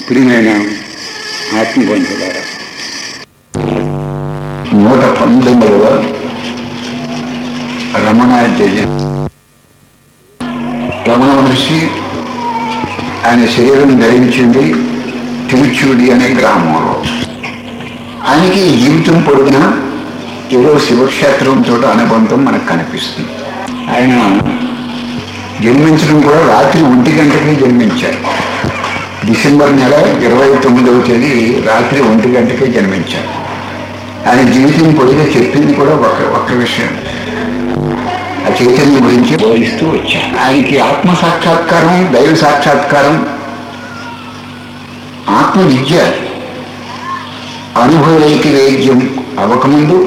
ప్రియమైన ఆత్మబంధులారా నూట పంతొమ్మిదవ రమణ జయం రమణ మహర్షి ఆయన శరీరం ధరించింది తిరుచూడి అనే గ్రామంలో ఆయనకి ఈ జీవితం పొడిగిన ఏదో శివక్షేత్రంతో అనుబంధం మనకు కనిపిస్తుంది ఆయన జన్మించడం కూడా రాత్రి ఒంటి గంటకి జన్మించారు డిసెంబర్ నెల ఇరవై తొమ్మిదవ తేదీ రాత్రి ఒంటి గంటకే జన్మించారు ఆయన జీవితం పొడిగా చెప్పింది కూడా ఒక ఒక్క విషయం ఆ చైతన్యం గురించి బోధిస్తూ వచ్చాను ఆయనకి ఆత్మ సాక్షాత్కారం దైవ సాక్షాత్కారం ఆత్మ విద్య అనుభవైకి వేద్యం అవ్వకముందు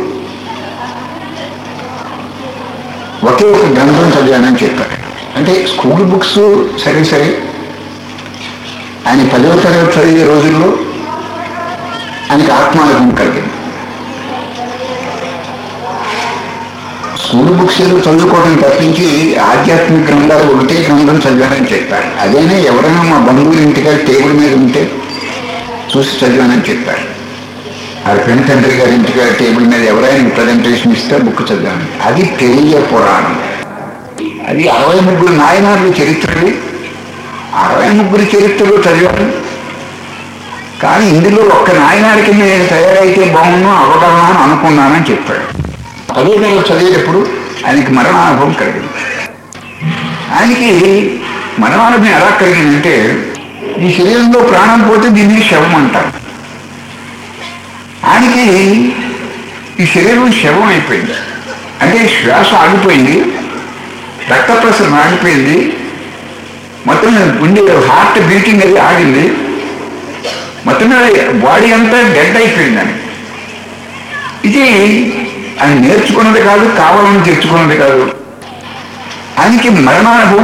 ఒకే ఒక గ్రంథం చదివానని చెప్పారు అంటే స్కూల్ బుక్స్ సరే సరే ఆయన పదవ తరగతి చదివే రోజుల్లో ఆయనకి ఆత్మానుభవం కలిగింది స్కూల్ బుక్స్ ఏదో చదువుకోవడం తప్పించి ఆధ్యాత్మిక గ్రంథాలు ఒకటే గ్రంథం చదివానని చెప్పారు అదేనే ఎవరైనా మా బంధువుల ఇంటికి టేబుల్ మీద ఉంటే చూసి చదివానని చెప్పారు ఆ పెన్ తండ్రి గారి ఇంటికి టేబుల్ మీద ఎవరైనా ప్రజెంటేషన్ ఇస్తే బుక్ చదివాను అది తెలియ పురాణం అది అరవై ముగ్గురు నాయనార్ల చరిత్రలు అరవై ముగ్గురు చరిత్రలు చదివాను కానీ ఇందులో ఒక్క నాయనాడికి నేను తయారైతే బాగున్నా అవగాహన అని అనుకున్నానని చెప్పాడు పదో నెలలు చదివేటప్పుడు ఆయనకి మరణానుభవం కలిగింది ఆయనకి మరణానుభవం ఎలా కలిగిందంటే ఈ శరీరంలో ప్రాణం పోతే దీన్ని శవం అంటారు ఆయనకి ఈ శరీరం శవం అయిపోయింది అంటే శ్వాస ఆగిపోయింది రక్త ప్రసరణ ఆగిపోయింది మొత్తం గుండె హార్ట్ బీటింగ్ అది ఆగింది మొత్తం మీద బాడీ అంతా డెడ్ అయిపోయింది అని ఇది ఆయన నేర్చుకున్నది కాదు కావాలని తెచ్చుకున్నది కాదు ఆయనకి మరణానుభవం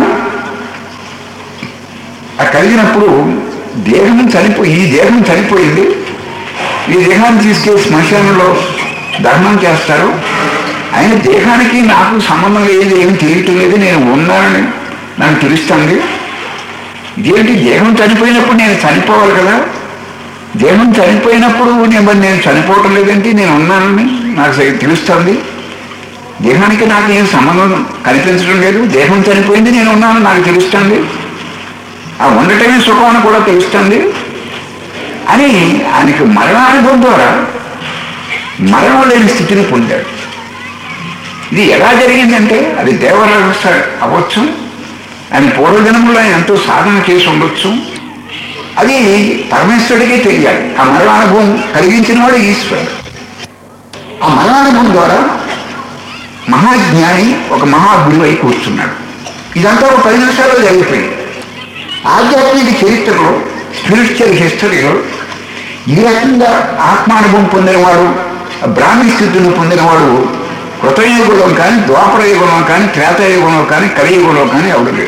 ఆ కలిగినప్పుడు దేహం చనిపోయి ఈ దేహం చనిపోయింది ఈ దేహాన్ని తీసుకెళ్లి శ్మశానంలో దహనం చేస్తారు ఆయన దేహానికి నాకు సంబంధం లేదు ఏమి తెలియటం లేదు నేను ఉన్నానని నాకు తెలుస్తుంది ఇదేంటి దేహం చనిపోయినప్పుడు నేను చనిపోవాలి కదా దేహం చనిపోయినప్పుడు నేను మరి నేను చనిపోవటం లేదంటే నేను ఉన్నానని నాకు సరి- తెలుస్తుంది దేహానికి నాకు ఏం సంబంధం కనిపించడం లేదు దేహం చనిపోయింది నేను ఉన్నాను నాకు తెలుస్తుంది ఆ ఉండటమే సుఖం అని కూడా తెలుస్తుంది అని ఆయనకి మరణానుభవం ద్వారా మరణం లేని స్థితిని పొందాడు ఇది ఎలా జరిగిందంటే అది దేవరహస్య అవ్వచ్చు ఆయన పూర్వజన్మలో ఆయన ఎంతో సాధన చేసి ఉండొచ్చు అది పరమేశ్వరుడికే తెలియాలి ఆ మరణానుభవం కలిగించిన వాడు ఈశ్వరుడు ఆ మరణానుభవం ద్వారా మహాజ్ఞాని ఒక మహాగురువై కూర్చున్నాడు ఇదంతా ఒక పది నిమిషాల్లో జరిగిపోయింది ఆధ్యాత్మిక చరిత్రలో స్పిరిచువల్ హిస్టరీలో ఈ రకంగా ఆత్మానుభవం పొందినవాడు బ్రాహ్మీ స్థితిని పొందినవాడు కృతయుగంలో కానీ ద్వాపర యుగంలో కానీ త్రేతాయుగంలో కానీ కలియుగంలో కానీ ఎవడు లేడు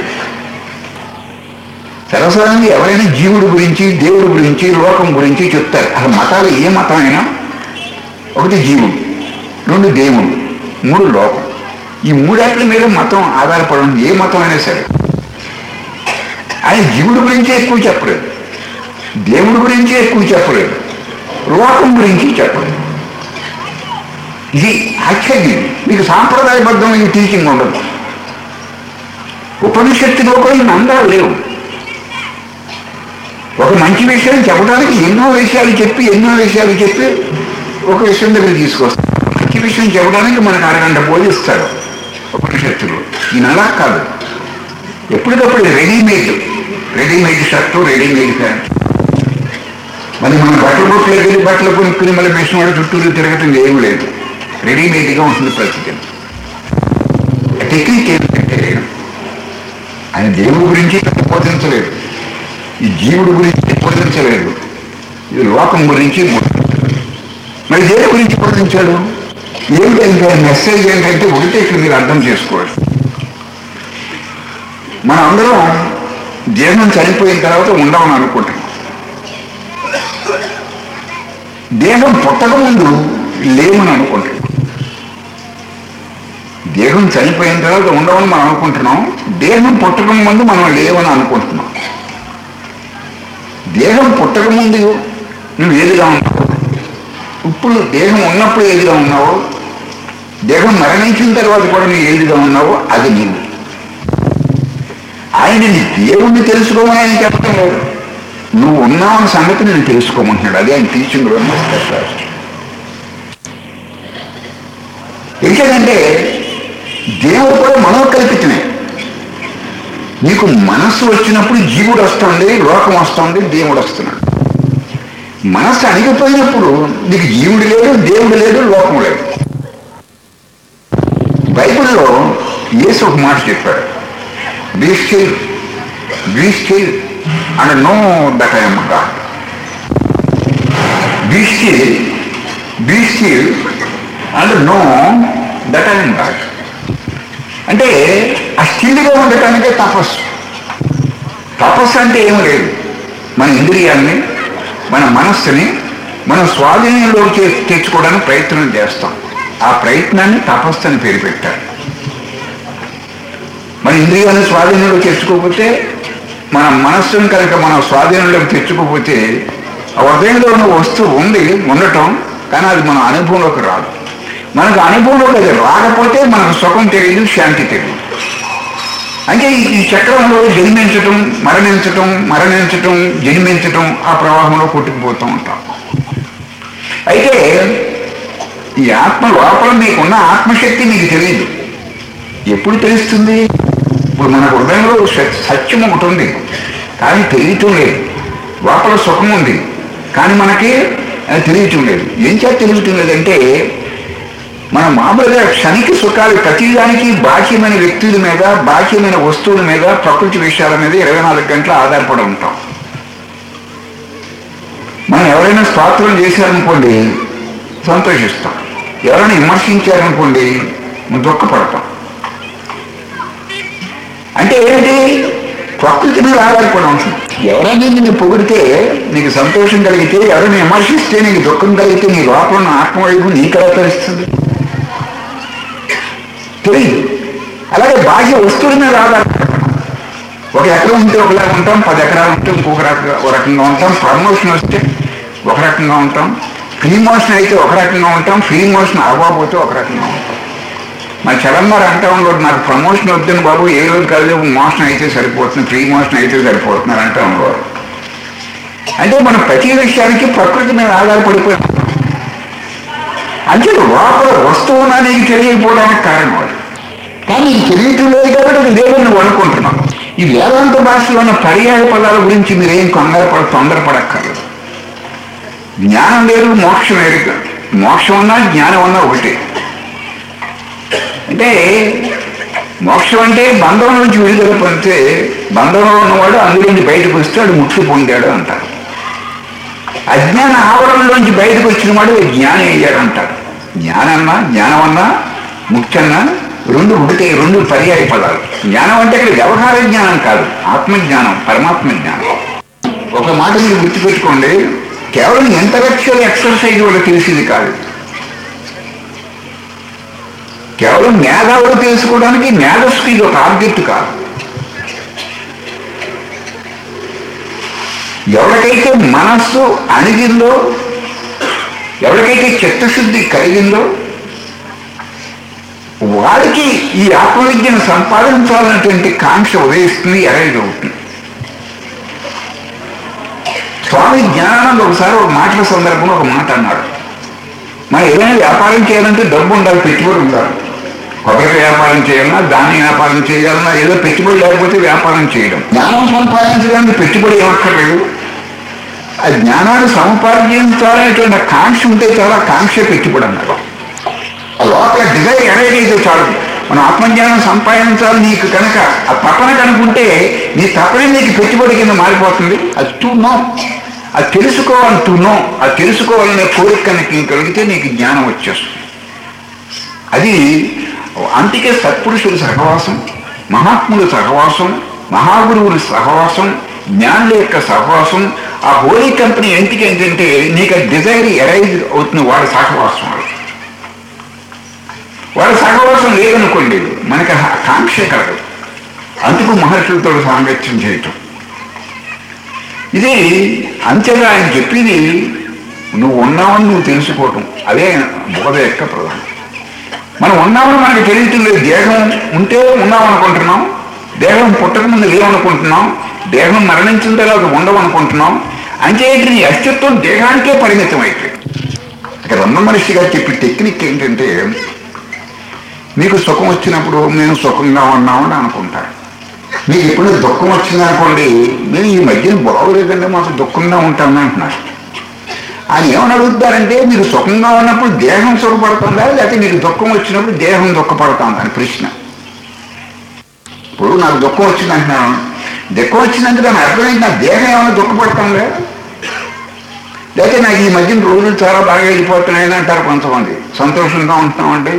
సరసరంగా ఎవరైనా జీవుడి గురించి దేవుడి గురించి లోకం గురించి చెప్తారు అసలు మతాలు ఏ మతమైనా ఒకటి జీవుడు రెండు దేవుడు మూడు లోకం ఈ మూడాట్ల మీద మతం ఆధారపడడం ఏ మతం అయినా సరే ఆయన జీవుడి గురించి ఎక్కువ చెప్పలేదు దేవుడి గురించి ఎక్కువ చెప్పలేదు లోకం గురించి చెప్పలేదు ఇది ఆశ్చర్యం మీకు సాంప్రదాయబద్ధమైన టీచింగ్ ఉండదు ఉపనిషత్తులో కూడా ఈ నందాలు లేవు ఒక మంచి విషయం చెప్పడానికి ఎన్నో విషయాలు చెప్పి ఎన్నో విషయాలు చెప్పి ఒక విషయం దగ్గర తీసుకొస్తారు మంచి విషయం చెప్పడానికి మనకు అరగంట బోధిస్తారు ఉపనిషత్తులు ఈయన అలా కాదు ఎప్పటికప్పుడు readymade readymade shirt readymade pant మరి మన బట్టల బొట్లు వెళ్ళి బట్టలు కొనుక్కుని మళ్ళీ మిషన్ వాడు చుట్టూరు తిరగటం ఏమీ లేదు రెడీమేడ్గా ఉంటుంది ప్రతిదీ టెక్నిక్ ఏంటంటే ఆయన దేవుడి గురించి బోధించలేదు ఈ జీవుడి గురించి బోధించలేదు ఇది లోకం గురించి బోధించలేదు మరి దేని గురించి బోధించాడు ఏమిటంటే మెసేజ్ ఏంటంటే ఒకటే ఇక్కడ మీరు అర్థం చేసుకోవాలి మనం అందరం దేహం చనిపోయిన తర్వాత ఉండమని అనుకుంటాం దేహం పుట్టక ముందు లేమని అనుకుంటాం దేహం చనిపోయిన తర్వాత ఉండమని మనం అనుకుంటున్నాం దేహం పుట్టక ముందు మనం లేవని అనుకుంటున్నాం దేహం పుట్టక ముందు నువ్వు ఏదిగా ఉన్నావు ఇప్పుడు దేహం ఉన్నప్పుడు ఏదిగా ఉన్నావో దేహం మరణించిన తర్వాత కూడా నువ్వు ఏదిగా ఉన్నావో అది నీవు ఆయన నీ దేవుణ్ణి తెలుసుకోమని ఆయన చెప్పడం లేదు నువ్వు ఉన్నావన్న సంగతి నేను తెలుసుకోమంటున్నాడు అదే ఆయన టీచింగ్ లో స్పెషల్ ఎందుకంటే దేవుడు కూడా మనోకల్పితమే నీకు మనస్సు వచ్చినప్పుడు జీవుడు వస్తుంది లోకం వస్తుంది దేవుడు వస్తున్నాడు మనస్సు అణిగిపోయినప్పుడు నీకు జీవుడు లేడు దేవుడు లేడు లోకం లేదు బైబిల్లో యేసు ఒక మాట చెప్పాడు be still be still and know that I'm God be still be still and know that I'm God అంటే ఆ స్టిల్గా ఉండటానికే తపస్సు తపస్సు అంటే ఏం లేదు మన ఇంద్రియాన్ని మన మనస్సుని మన స్వాధీనంలో చే- తెచ్చుకోవడానికి ప్రయత్నం చేస్తాం ఆ ప్రయత్నాన్ని తపస్సు అని పేరు పెట్టారు మన ఇంద్రియాన్ని స్వాధీనంలో తెచ్చుకోకపోతే మన మనస్సును కనుక మనం స్వాధీనంలోకి తెచ్చుకోకపోతే ఆ హృదయంలో ఉన్న వస్తువు ఉంది ఉండటం కానీ అది మన అనుభవంలోకి రాదు మనకు అనుభవంలోకి అది రాకపోతే మనకు సుఖం తెలియదు శాంతి తెలియదు అంటే ఈ- ఈ చక్రంలో జన్మించటం మరణించటం మరణించటం జన్మించటం ఆ ప్రవాహంలో కొట్టుకుపోతూ ఉంటాం అయితే ఈ ఆత్మ లోపల మీకున్న ఆత్మశక్తి మీకు తెలియదు ఎప్పుడు తెలుస్తుంది ఇప్పుడు మన హృదయంలో స- సత్యం ఒకటి ఉంది కానీ తెలియటం లేదు లోపల సుఖం ఉంది కానీ మనకి అది తెలియటం లేదు ఏం చేత తెలియటం లేదంటే మనం మామూలుగా క్షణిక సుఖాలు ప్రతిదానికి బాహ్యమైన వ్యక్తుల మీద బాహ్యమైన వస్తువుల మీద ప్రకృతి విషయాల మీద ఇరవై నాలుగు గంటలు ఆధారపడి ఉంటాం మనం ఎవరైనా స్తోత్రం చేశారనుకోండి సంతోషిస్తాం ఎవరైనా విమర్శించారనుకోండి మనం దుఃఖపడతాం అంటే ఏంటి ప్రకృతి మీద ఆధారపడి ఉంటుంది ఎవరైనా నిన్ను పొగిడితే నీకు సంతోషం కలిగితే ఎవరైనా విమర్శిస్తే నీకు దుఃఖం కలిగితే నీ లోపల ఉన్న ఆత్మవైపు నీకు ఎలా తెలుస్తుంది తెలియదు అలాగే బాహ్య వస్తువుల మీద ఆధారపడతాం ఒక ఎకరం ఉంటే ఒకలాగా ఉంటాం పది ఎకరాలు ఉంటే ఇంకొక రకంగా ఒక రకంగా ఉంటాం ప్రమోషన్ వస్తే ఒక రకంగా ఉంటాం ఫ్రీ మోషన్ అయితే ఒక రకంగా ఉంటాం ఫ్రీ మోషన్ అవ్వకపోతే ఒక రకంగా ఉంటాం మా చలంగారు అంటా ఉన్నాడు నాకు ప్రమోషన్ వద్దని బాబు ఏ రోజు కాదు మోషన్ అయితే సరిపోతుంది ఫ్రీ మోషన్ అయితే సరిపోతున్నారు అంటా ఉండేవారు అంటే మనం ప్రతి విషయానికి ప్రకృతి మీద ఆధారపడిపోయి ఉంటాం. అంటే లోపల వస్తువునా నీకు తెలియకపోవడానికి కారణం అది కానీ నీకు తెలియటం లేదు కాబట్టి అది లేదని నువ్వు అనుకుంటున్నావు ఈ వేదాంత భాషలో ఉన్న పర్యాయ పదాల గురించి మీరేం కంగారపడ తొందరపడక్కర్లేదు జ్ఞానం వేరు మోక్షం వేరు కాదు. మోక్షం ఉన్నా జ్ఞానం ఉన్నా ఒకటే అంటే మోక్షం అంటే బంధం నుంచి విడుదల పొందితే బంధంలో ఉన్నవాడు అందులోంచి బయటకు వస్తే వాడు ముక్తి పొందాడు అంటారు అజ్ఞాన ఆవరణలోంచి బయటకు వచ్చిన వాడు జ్ఞానం అయ్యాడు అంటారు జ్ఞానన్నా జ్ఞానం అన్నా ముక్తి అన్నా రెండు ఒకటే రెండు పర్యాయ పదాలు జ్ఞానం అంటే ఇక్కడ వ్యవహార జ్ఞానం కాదు ఆత్మజ్ఞానం పరమాత్మ జ్ఞానం ఒక మాట మీరు గుర్తుపెట్టుకోండి కేవలం ఇంటలెక్చువల్ ఎక్సర్సైజ్ వల్ల తెలిసింది కాదు కేవలం మేధావులు తెలుసుకోవడానికి మేధస్సుకి ఇది ఒక ఆబ్జెక్ట్ కాదు ఎవరికైతే మనస్సు అణిగిందో ఎవరికైతే చిత్తశుద్ధి కలిగిందో వాడికి ఈ ఆత్మవిద్యను సంపాదించాలనేటువంటి కాంక్ష ఉదయిస్తుంది ఎరైజ్ అవుతుంది స్వామి జ్ఞానానంద ఒకసారి ఒక మాటల సందర్భంలో ఒక మాట అన్నాడు మనం ఏదైనా వ్యాపారం చేయాలంటే డబ్బు ఉండాలి పెట్టుబడి ఉండాలి కొబ్బరి వ్యాపారం చేయాలన్నా ధాన్యం వ్యాపారం చేయాలన్నా ఏదో పెట్టుబడి లేకపోతే వ్యాపారం చేయడం జ్ఞానం సంపాదించడానికి పెట్టుబడి ఏమక్కర్లేదు ఆ జ్ఞానాన్ని సంపాదించాలనేటువంటి కాంక్ష ఉంటే చాలా కాంక్ష పెట్టుబడి అన్నారు ఆ లోపల డిజైర్ ఎనర్జీ చాలు మనం ఆత్మజ్ఞానం సంపాదించాలి నీకు కనుక ఆ తపన కనుకుంటే నీ తపన నీకు పెట్టుబడి కింద మారిపోతుంది అది టూ నో అది తెలుసుకోవాలి టు నో అది తెలుసుకోవాలనే కోరిక కనుక నీకు కలిగితే నీకు జ్ఞానం వచ్చేస్తుంది అది అందుకే సత్పురుషుల సహవాసం మహాత్ముల సహవాసం మహాగురువుల సహవాసం జ్ఞానుల యొక్క సహవాసం ఆ హోలీ కంపెనీ ఎందుకు ఏంటంటే నీకు ఆ డిజైర్ ఎరైజ్ అవుతుంది వాడి సహవాసం వల్ల వాళ్ళ సహవాసం లేదనుకోండి మనకి ఆ కాంక్ష కలగదు అందుకు మహర్షులతో సాంగత్యం చేయటం ఇది అంతేగా ఆయన చెప్పింది నువ్వు ఉన్నావని నువ్వు తెలుసుకోవటం అదే బోధ యొక్క ప్రధానం మనం ఉన్నామని మనకి తెలియటం లేదు దేహం ఉంటే ఉన్నామనుకుంటున్నాం దేహం పుట్టక ముందు లేవనుకుంటున్నాం దేహం మరణించిన తర్వాత ఉండవనుకుంటున్నాం అంటే నీ అస్తిత్వం దేహానికే పరిమితం అయిపోయింది ఇక్కడ రమణ మనిషి గారు చెప్పే టెక్నిక్ ఏంటంటే మీకు సుఖం వచ్చినప్పుడు మేము సుఖంగా ఉన్నామని అనుకుంటారు మీకు ఎప్పుడు దుఃఖం వచ్చిందనుకోండి మేము ఈ మధ్యన బాగోలేదండి మాకు దుఃఖంగా ఉంటామని అంటున్నారు ఆయన ఏమని అడుగుతారంటే మీరు సుఖంగా ఉన్నప్పుడు దేహం సుఖపడుతుందా లేకపోతే మీకు దుఃఖం వచ్చినప్పుడు దేహం దుఃఖపడుతుందా అని ప్రశ్న ఇప్పుడు నాకు దుఃఖం వచ్చింది అంటున్నాను దుఃఖం వచ్చిందంటే దాని అర్థమైంది నా దేహం ఏమైనా దుఃఖపడుతుందా లేకపోతే నాకు ఈ మధ్యన రోజులు చాలా బాగా వెళ్ళిపోతున్నాయని అంటారు కొంతమంది సంతోషంగా ఉంటున్నామండి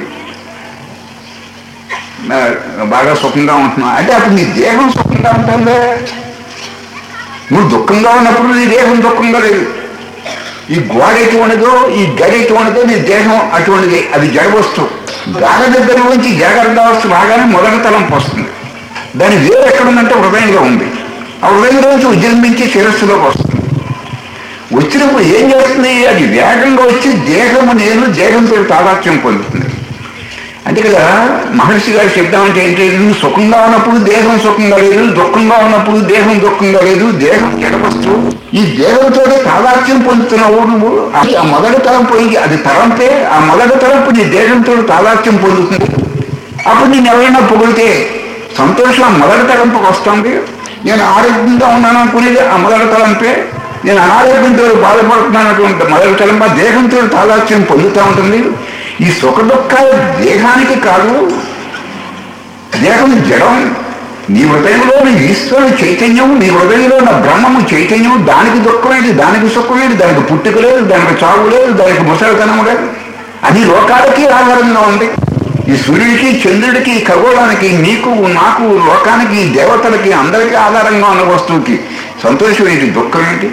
ఆ, బాగా సుఖంగా ఉంటున్నాం అంటే అప్పుడు నీ దేహం సుఖంగా ఉంటుందా నువ్వు దుఃఖంగా ఉన్నప్పుడు నీ దేహం దుఃఖంగా లేదు ఈ గోడ ఎటువంటిదో ఈ గడి ఎటువంటిదో నీ దేహం అటువంటిది అది జడ వస్తువు గాఢ దగ్గర నుంచి జాగ్రత్త వస్తువు రాగానే మొదటి తలంపు వస్తుంది దాని వేరు ఎక్కడ ఉందంటే హృదయంలో ఉంది ఆ హృదయంలో నుంచి ఉజృంభించి శిరస్సులోకి వస్తుంది వచ్చినప్పుడు ఏం చేస్తుంది అది వేగంగా వచ్చి దేహము నేను దేహంతో తాదాత్యం పొందుతుంది అంటే ఇక్కడ మహర్షి గారు చెప్దాం అంటే ఏంటి నువ్వు సుఖంగా ఉన్నప్పుడు దేహం సుఖంగా లేదు దుఃఖంగా ఉన్నప్పుడు దేహం దుఃఖంగా లేదు దేహం చెడవస్తూ ఈ దేహంతో తాదాత్యం పొందుతున్నావు నువ్వు అది ఆ మొదటి తలంపు పోయి అది తలంపే ఆ మొదటి తలంపు నీ దేహంతో తాదాత్యం పొందుతుంది అప్పుడు నేను ఎవరైనా పొగిడితే సంతోషం ఆ మొదటి తలంపుకి వస్తుంది నేను ఆరోగ్యంగా ఉన్నాను అనుకునేది ఆ మొదటి తలంపే నేను అనారోగ్యంతో బాధపడుతున్నానటువంటి మొదటి తలంపు ఆ దేహంతో తాదాత్యం పొందుతూ ఉంటుంది ఈ సుఖ దుఃఖాలు దేహానికి కాదు దేహం జడం నీ హృదయంలో నీ ఈశ్వరుడు చైతన్యం నీ హృదయంలో ఉన్న బ్రహ్మము చైతన్యం దానికి దుఃఖమేది దానికి సుఖమేది దానికి పుట్టుక లేదు దానికి చావు లేదు దానికి ముసలితనము లేదు అది లోకాలకి ఆధారంగా ఉంది ఈ సూర్యుడికి చంద్రుడికి ఖగోళానికి నీకు నాకు లోకానికి దేవతలకి అందరికీ ఆధారంగా ఉన్న వస్తువుకి సంతోషం ఏంటి దుఃఖం ఏంటి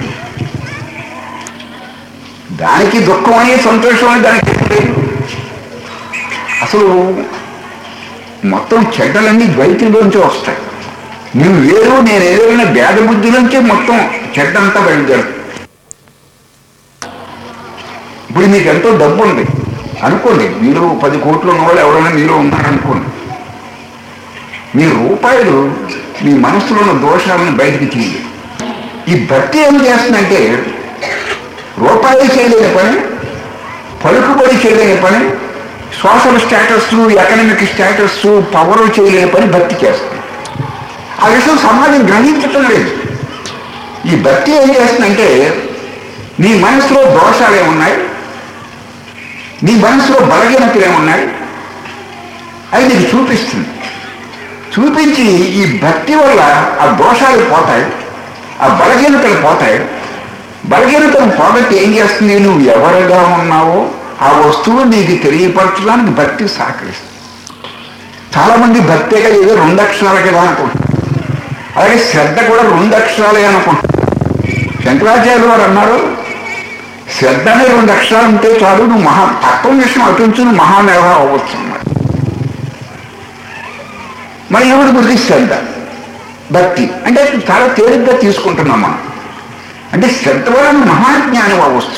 దానికి దుఃఖం అని సంతోషం అని దానికి లేదు అసలు మొత్తం చెడ్డలన్నీ ద్వైతంలోంచి వస్తాయి నువ్వు వేరు నేను ఏదైనా భేద బుద్ధిలోంచి మొత్తం చెడ్డంతా బయలుదేరు ఇప్పుడు మీకు ఎంతో డబ్బు ఉంది అనుకోండి మీరు పది కోట్లు ఉన్న వాళ్ళు ఎవరైనా మీరు ఉన్నారనుకోండి మీ రూపాయలు మీ మనసులో ఉన్న దోషాలను బయటికి తీయండి ఈ భక్తి ఏం చేస్తుందంటే రూపాయలు చేయలేని పని పలుకుబడి చేయలేని పని social status economic status power చేయలేని పని భక్తి చేస్తుంది ఆ విషయం సమాజం గ్రహించటం లేదు ఈ భక్తి ఏం చేస్తుందంటే నీ మనసులో దోషాలు ఏమున్నాయి నీ మనసులో బలహీనతలు ఏమున్నాయి అది నీకు చూపిస్తుంది చూపించి ఈ భక్తి వల్ల ఆ దోషాలు పోతాయి ఆ బలహీనతలు పోతాయి బలహీనతను పోగొట్టి ఏం చేస్తుంది నువ్వు ఎవరుగా ఉన్నావో ఆ వస్తువు నీకు తెలియపరచడానికి భక్తి సహకరిస్తుంది చాలా మంది భక్తిగా ఏదో రెండు అక్షరాలు కదా అనుకుంటారు అలాగే శ్రద్ధ కూడా రెండు అక్షరాలే అనుకుంటారు శంకరాచార్యులు వారు అన్నారు శ్రద్ధ అనే రెండు అక్షరాలు ఉంటే చాలు నువ్వు మహా తత్వం విషయం అటుంచు నువ్వు మహామేధ అవ్వచ్చు అన్నారు మరి ఎవరి గురించి శ్రద్ధ భక్తి అంటే చాలా తేలిగ్గా తీసుకుంటున్నాం మనం అంటే శ్రద్ధ వలన మహాజ్ఞానం అవ్వచ్చు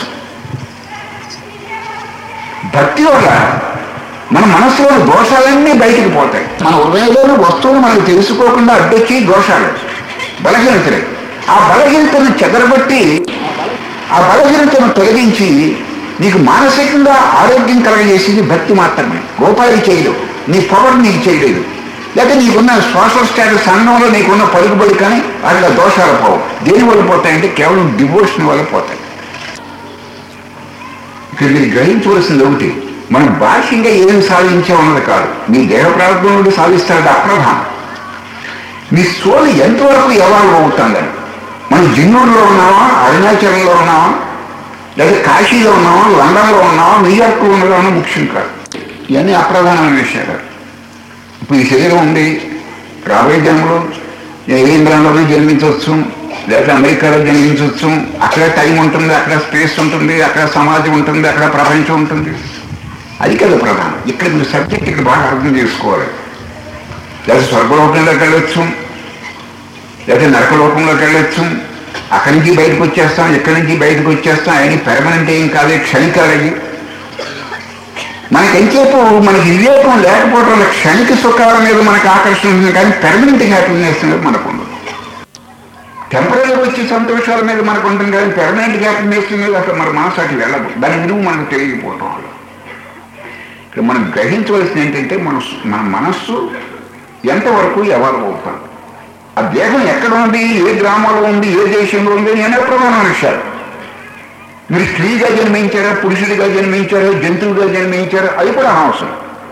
భక్తి వల్ల మన మనసులో దోషాలన్నీ బయటికి పోతాయి మన హృదయంలోని వస్తువులు మనకు తెలుసుకోకుండా అడ్డొచ్చి దోషాలు బలహీనతలే ఆ బలహీనతను చెదరబట్టి ఆ బలహీనతను తొలగించి నీకు మానసికంగా ఆరోగ్యం కలగజేసేది భక్తి మాత్రమే రూపాయలు చేయలేవు నీ పవర్ నీకు చేయలేదు లేకపోతే నీకున్న సోషల్ స్టేటస్ అన్నంలో నీకున్న పలుకుబడి కానీ వాటిలో దోషాలు పోవు దేని వల్ల పోతాయంటే కేవలం డివోషన్ వల్ల పోతాయి ఇక్కడ మీరు గ్రహించవలసింది ఒకటి మనం బాహ్యంగా ఏం సాధించే ఉన్నది కాదు మీ దేహ ప్రారంభం నుండి సాధిస్తాడు అప్రధానం మీ సోలు ఎంతవరకు ఎవాల్వ్ అవుతుందని మనం జిన్నూరులో ఉన్నామా అరుణాచలంలో ఉన్నామా లేదా కాశీలో ఉన్నామా లండన్లో ఉన్నామా న్యూయార్క్లో ఉన్నామా ముఖ్యం కాదు ఇవన్నీ అప్రధానమైన విషయాలు ఇప్పుడు ఈ శరీరం ఉంది రాబోయే జన్మలో ఏ ఇంద్రంలోనే జన్మించవచ్చు లేదా అమెరికాలో జన్మించవచ్చు అక్కడ టైం ఉంటుంది అక్కడ స్పేస్ ఉంటుంది అక్కడ సమాజం ఉంటుంది అక్కడ ప్రపంచం ఉంటుంది అది కదా ప్రధానం ఇక్కడ మీరు సబ్జెక్ట్ ఇక్కడ బాగా అర్థం చేసుకోవాలి లేదా స్వర్గలోకంలోకి వెళ్ళొచ్చు లేదా నరకలోకంలోకి వెళ్ళొచ్చు అక్కడి నుంచి బయటకు వచ్చేస్తాం ఇక్కడి నుంచి బయటకు వచ్చేస్తాం అవన్నీ పెర్మనెంట్ ఏం కాదు క్షణికాలు అవి మనకి ఎంతసేపు మనకి వివేకం లేకపోవడం వల్ల క్షణిక సుఖాల మీద మనకు ఆకర్షణ ఉంది కానీ పెర్మనెంట్ హ్యాపీనెస్ మీద మనకు ఉండదు టెంపరీ వచ్చే సంతోషాల మీద మనకు ఉంటుంది కానీ పెర్మనెంట్ హ్యాపీనెస్ మీద అసలు మన మనసు అటు వెళ్ళదు దాని విలువ మనకు తెలియకపోవటం వల్ల ఇక్కడ మనం గ్రహించవలసింది ఏంటంటే మన మన మనస్సు ఎంతవరకు ఎవరు అవుతాం ఆ దేహం ఎక్కడ ఉంది ఏ గ్రామంలో ఉంది ఏ దేశంలో ఉంది అని అనే ప్రధాన విషయాలు మీరు స్త్రీగా జన్మించారా పురుషుడిగా జన్మించారా జంతువుగా జన్మించారా అది కూడా అనవసరం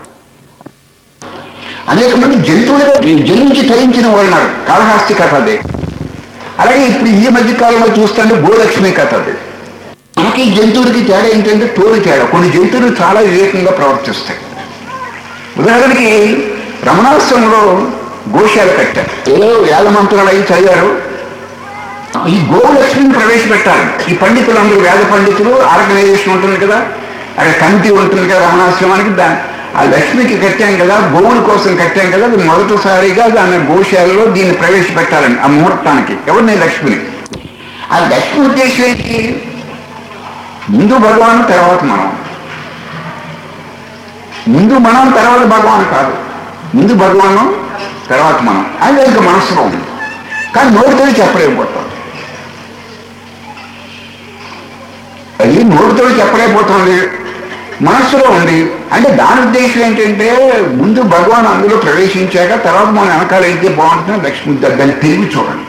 అనేక మంది జంతువులుగా జన్మించి తరించిన వాళ్ళు ఉన్నారు కాళహస్తి కథ అదే అలాగే ఇప్పుడు ఈ మధ్య కాలంలో చూస్తుంటే గోలక్ష్మి కథ అది మనకి జంతువులకి తేడా ఏంటంటే తోలు తేడా కొన్ని జంతువులు చాలా వివేకంగా ప్రవర్తిస్తాయి ఉదాహరణకి రమణాశ్రమంలో గోశాల కట్టారు ఏదో వేల మంత్రాలు అయి చదివారు ఈ గోలక్ష్మిని ప్రవేశపెట్టాలి ఈ పండితులందరూ వేద పండితులు ఆర్గనైజేషన్ ఉంటుంది కదా అక్కడ కమిటీ ఉంటుంది కదా రమణాశ్రమానికి దా ఆ లక్ష్మికి కట్టాం కదా గోవుల కోసం కట్టాం కదా అది మొదటిసారిగా దాని గోశాలలో దీన్ని ప్రవేశపెట్టాలని ఆ ముహూర్తానికి ఎవరిని లక్ష్మిని ఆ లక్ష్మి ఉద్దేశం ఏంటి ముందు భగవాన్ తర్వాత మనం ముందు మనం తర్వాత భగవాన్ కాదు ముందు భగవాను తర్వాత మనం అది ఇంకా మనసులో ఉంది కానీ నోటితో చెప్పలేకపోతాం అది నోటితో చెప్పలేకపోతుంది మనస్సులో ఉంది అంటే దాని ఉద్దేశం ఏంటంటే ముందు భగవాన్ అందులో ప్రవేశించాక తర్వాత మనం వెనకాల అయితే బాగుంటుంది లక్ష్మి దాన్ని తిరిగి చూడండి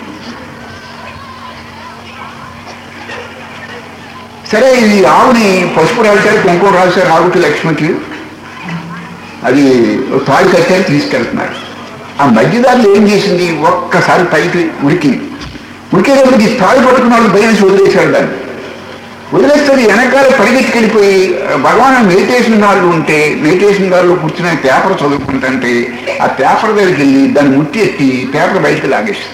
సరే ఇది ఆవుని పసుపు రాశారు కుంకుమ రాశారు ఆవుకి లక్ష్మికి అది తాడు కట్టారు తీసుకెళ్తున్నారు ఆ మధ్యదారులు ఏం చేసింది ఒక్కసారి పైకి ఉడికింది ఉడికేటప్పటికి తాడు పట్టుకున్న వాళ్ళు భయం వదిలేశారు దాన్ని వదిలేస్తే వెనకాల పరిగెత్తుకెళ్ళిపోయి భగవాన్ మెడిటేషన్ వాళ్ళు ఉంటే మెడిటేషన్ వాళ్ళు కూర్చుని పేపర్ చదువుకుంటుంటే ఆ పేపర్ దగ్గరికి వెళ్ళి దాన్ని ముట్టి ఎత్తి పేపర్ బయటకు లాగేస్తుంది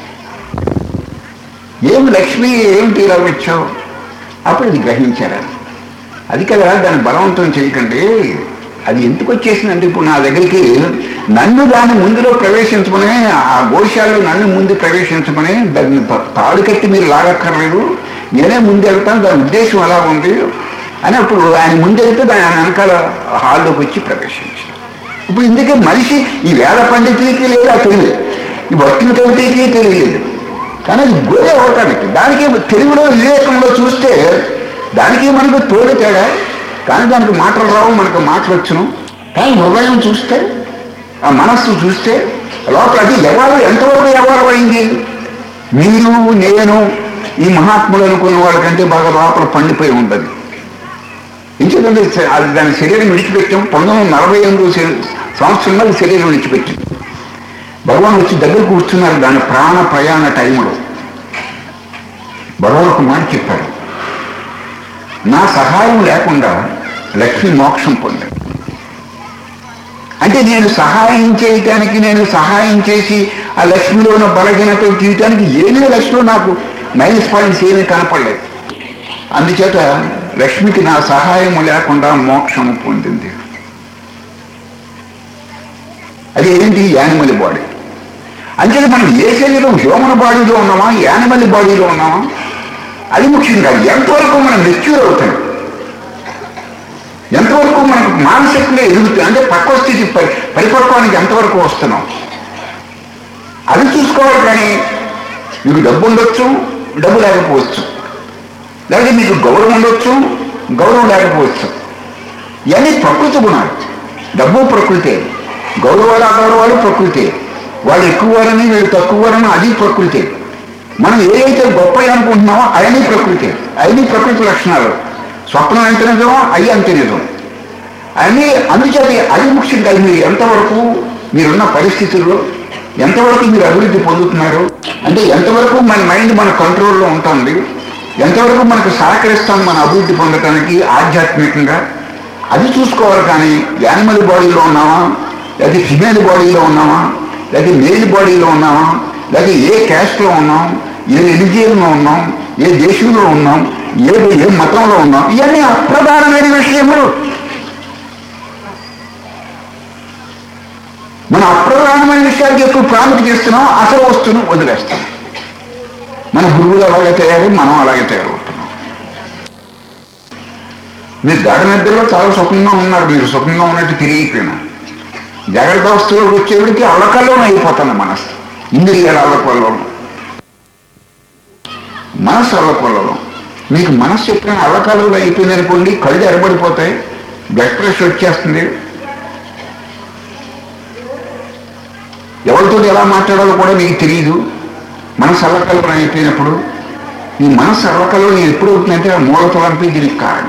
ఏం లక్ష్మి ఏమిటి ఇలా వచ్చావు అప్పుడు ఇది గ్రహించారు అది కదా దాన్ని బలవంతం చేయకండి అది ఎందుకు వచ్చేసిందంటే ఇప్పుడు నా దగ్గరికి నన్ను దాని ముందులో ప్రవేశించమని ఆ గోశాలలో నన్ను ముందు ప్రవేశించమని దాన్ని తా- తాడు కట్టి మీరు లాగక్కర్లేదు నేనే ముందు వెళ్తాను దాని ఉద్దేశం ఎలా ఉంది అని అప్పుడు ఆయన ముందు వెళ్తే దాని ఆయన వెనకాల హాల్లోకి వచ్చి ప్రవేశించారు ఇప్పుడు ఇందుకే మనిషి ఈ వేద పండితులకి లేదు ఆ తెలియదు ఈ భక్తుల కవితకి తెలియలేదు కానీ అది గోయ అవటానికి దానికి తెలుగులో వివేకంలో చూస్తే దానికి మనకు తోడు తేడా కానీ దానికి మాటలు రావు మనకు మాటలు వచ్చును కానీ హృదయం చూస్తే ఆ మనస్సు చూస్తే లోపల అది ఎవరు ఎంతవరకు ఎవరు అయింది మీరు నేను ఈ మహాత్ములు అనుకున్న వాళ్ళకంటే బాగా లోపల పండిపోయి ఉంటుంది ఎందుకంటే అది దాని శరీరం విడిచిపెట్టాం పంతొమ్మిది వందల నలభై ఎనిమిది సంవత్సరంలో అది శరీరం విడిచిపెట్టింది భగవాన్ వచ్చి దగ్గర కూర్చున్నారు దాని ప్రాణ ప్రయాణ టైంలో భగవాన్ ఒక మాట చెప్పారు నా సహాయం లేకుండా లక్ష్మి మోక్షం పొందాడు అంటే నేను సహాయం చేయటానికి నేను సహాయం చేసి ఆ లక్ష్మిలో ఉన్న బలహీనత తీయటానికి ఏమీ లక్ష్మిలో నాకు మైనస్ పాయింట్స్ ఏమీ కనపడలేదు అందుచేత లక్ష్మికి నా సహాయం లేకుండా మోక్షం పొందింది అది ఏంటి యానిమల్ బాడీ అంటే మనం ఏ శరీరం హ్యూమన్ బాడీలో ఉన్నామా యానిమల్ బాడీలో ఉన్నామా అది ముఖ్యం కాదు ఎంతవరకు మనం మెచ్యూర్ అవుతాం ఎంతవరకు మనకు మానసికంగా ఎదుగుతుంది అంటే పక్వ స్థితి పరి- పరిపక్వానికి ఎంతవరకు వస్తున్నాం అది చూసుకోవాలి కానీ మీకు డబ్బు ఉండొచ్చు డబ్బు లేకపోవచ్చు లేకపోతే మీకు గౌరవం ఉండొచ్చు గౌరవం లేకపోవచ్చు ఇవన్నీ ప్రకృతి గుణాలు డబ్బు ప్రకృతే గౌరవాలు అగౌరవాలు ప్రకృతే వాళ్ళు ఎక్కువ వారని వీళ్ళు తక్కువ వారని అది ప్రకృతే మనం ఏదైతే గొప్ప అనుకుంటున్నామో అవన్నీ ప్రకృతి అవన్నీ ప్రకృతి లక్షణాలు స్వప్నం ఎంత నిజమో అవి అంతే నిజం అన్నీ అందుచేత అది ముఖ్యం కాదు మీరు ఎంతవరకు మీరున్న పరిస్థితుల్లో ఎంతవరకు మీరు అభివృద్ధి పొందుతున్నారు అంటే ఎంతవరకు మన మైండ్ మన కంట్రోల్లో ఉంటుంది ఎంతవరకు మనకు సహకరిస్తాం మన అభివృద్ధి పొందడానికి ఆధ్యాత్మికంగా అది చూసుకోవాలి కానీ యానిమల్ బాడీలో ఉన్నామా లేదా ఫిమేల్ బాడీలో ఉన్నామా లేదా మేల్ బాడీలో ఉన్నామా లేదా ఏ క్యాస్ట్లో ఉన్నాం ఏ రిలీజియన్లో ఉన్నాం ఏ దేశంలో ఉన్నాం ఏ ఏ మతంలో ఉన్నాం ఇవన్నీ అప్రధానమైన విషయములు మనం అప్రధానమైన విషయాలకు ఎక్కువ ప్రాముఖ్యత ఇస్తున్నాం అసలు వస్తువును వదిలేస్తాం మన గురువులు అలాగే తయారు మనం అలాగే తయారవుతున్నాం మీరు గాఢ నిద్రలో చాలా సుఖంగా ఉన్నారు మీరు సుఖంగా ఉన్నట్టు తిరిగిపోయినా జాగ్రత్త అవస్థలోకి వచ్చేవాడికి అల్లకల్లో అయిపోతుంది మనసు ఇంద్రియాల అల్లకొల్లం మనసు అల్లకొల్లం మీకు మనసు ఎప్పుడైనా అల్లకల్లో అయిపోయింది అనుకోండి కళ్ళు ఎరబడిపోతాయి బ్లడ్ ప్రెషర్ వచ్చేస్తుంది ఎవరితో ఎలా మాట్లాడాలో కూడా మీకు తెలియదు మనసు అల్లకల్లో అయిపోయినప్పుడు ఈ మనసు అల్లకల్లో ఎప్పుడు అవుతుందంటే ఆ మూలతలంపి దీనికి కారణం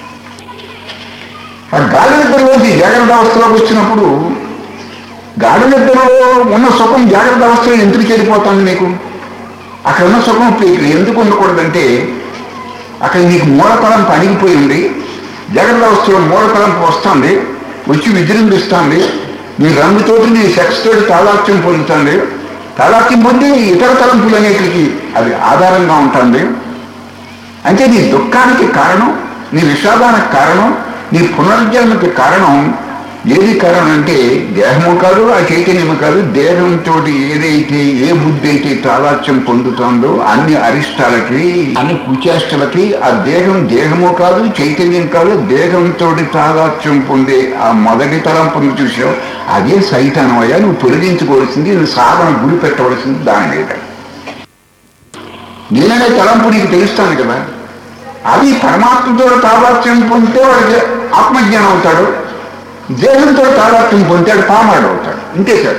ఆ గాలి నిద్రలోకి జాగ్రత్త అవస్థలోకి వచ్చినప్పుడు గాఢ నిద్రలో ఉన్న సుఖం జాగ్రత్త అవస్థలో ఎందుకు చెడిపోతుంది మీకు అక్కడ ఉన్న సుఖం ఇప్పుడు ఇక్కడ ఎందుకు ఉండకూడదంటే అక్కడ నీకు మూలతలంపు అణిగిపోయింది జాగ్రత్త అవస్థలో మూలతలంపు వస్తుంది వచ్చి విజృంభిస్తుంది నీ రంగుతోటి నీ సెక్స్ తోటి తాదాత్యం పొందుతుంది తాదాత్యం పొంది ఇతర తలంపులు అనేటికి అది ఆధారంగా ఉంటుంది అంటే నీ దుఃఖానికి కారణం నీ విషాదానికి కారణం నీ పునర్జన్మకి కారణం ఏది కారణం అంటే దేహము కాదు ఆ చైతన్యము కాదు దేహంతో ఏదైతే ఏ బుద్ధి అయితే తాదాత్యం పొందుతుందో అన్ని అరిష్టాలకి అన్ని కుచేష్టలకి ఆ దేహం దేహము కాదు చైతన్యం కాదు దేహంతో తాదాత్యం పొందే ఆ మొదటి తరం పొంది చూసావు అదే సైతానమయ్యా నువ్వు తొలగించుకోవాల్సింది నువ్వు సాధన గురి పెట్టవలసింది దాని మీద నేననే తలంపు నీకు తెలుస్తాను కదా అది పరమాత్మతో తాదాత్యం పొందితే వాడికి ఆత్మజ్ఞానం అవుతాడు దేహంతో తాదాత్యం పొందాడు పామాడు అవుతాడు ఇంతే సార్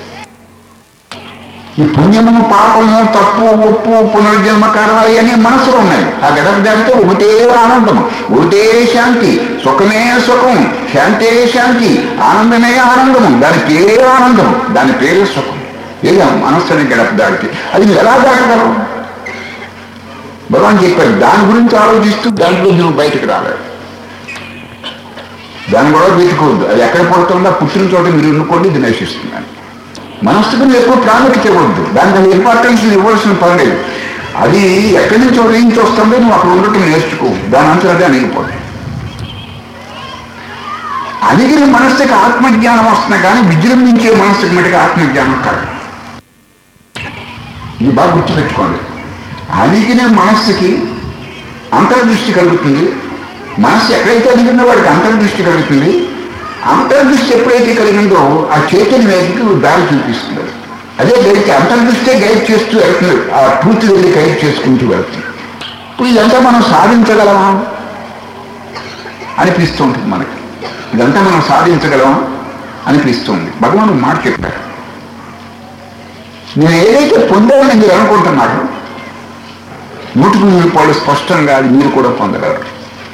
ఈ పుణ్యము పాపము తప్పు ఒప్పు పునర్జన్మ కారణాలు అనే మనసులో ఉన్నాయి ఆ గడప దానితో ఒకటే ఆనందము ఒకటే శాంతి సుఖమే సుఖం శాంతే శాంతి ఆనందమే ఆనందము దాని పేరే ఆనందము దాని పేరే సుఖం ఏదో మనస్సుని గడప దాటితే అది నువ్వు ఎలా దాటగలవు భగవాన్ చెప్పారు దాని గురించి ఆలోచిస్తూ దాంట్లో నువ్వు బయటకు రాలేదు దాన్ని కూడా వెతుకోవద్దు అది ఎక్కడ పడుతుందో ఆ పుట్టిన చోట మీరు ఎన్నుకోండి ఇది నశిస్తున్నాను మనస్సుకు నువ్వు ఎక్కువ ప్రాముఖ్యత ఇవ్వద్దు దానికి అది ఇంపార్టెన్స్ ఇవ్వాల్సిన పని లేదు అది ఎక్కడి నుంచి నుంచి వస్తుందో నువ్వు అక్కడ ఉండటం నేర్చుకో దాని అంతా అదే అణిగిపోతుంది అణిగిన మనస్సుకి ఆత్మజ్ఞానం వస్తున్నా కానీ విజృంభించే మనస్సుకి మటుకు ఆత్మజ్ఞానం కాదు ఇది బాగా గుర్తుపెట్టుకోండి అణిగిన మనస్సుకి అంతర్దృష్టి కలుగుతుంది మనస్సు ఎక్కడైతే అడిగిందో వాడికి అంతర్దృష్టి కలుగుతుంది అంతర్దృష్టి ఎప్పుడైతే కలిగిందో ఆ చైతన్య వైపుకి దారి చూపిస్తుంది అదే గైడ్ అంతర్దృష్టే గైడ్ చేస్తూ వెళ్తుంది ఆ ట్రూత్ వెళ్ళి గైడ్ చేసుకుంటూ వెళ్తుంది ఇప్పుడు ఇదంతా మనం సాధించగలమా అనిపిస్తూ ఉంటుంది మనకి ఇదంతా మనం సాధించగలమా అనిపిస్తుంది భగవాన్ మాట చెప్పారు నేను ఏదైతే పొందాలని మీరు అనుకుంటున్నారు నూటికి నూరు పాలు స్పష్టంగా అది మీరు కూడా పొందగలరు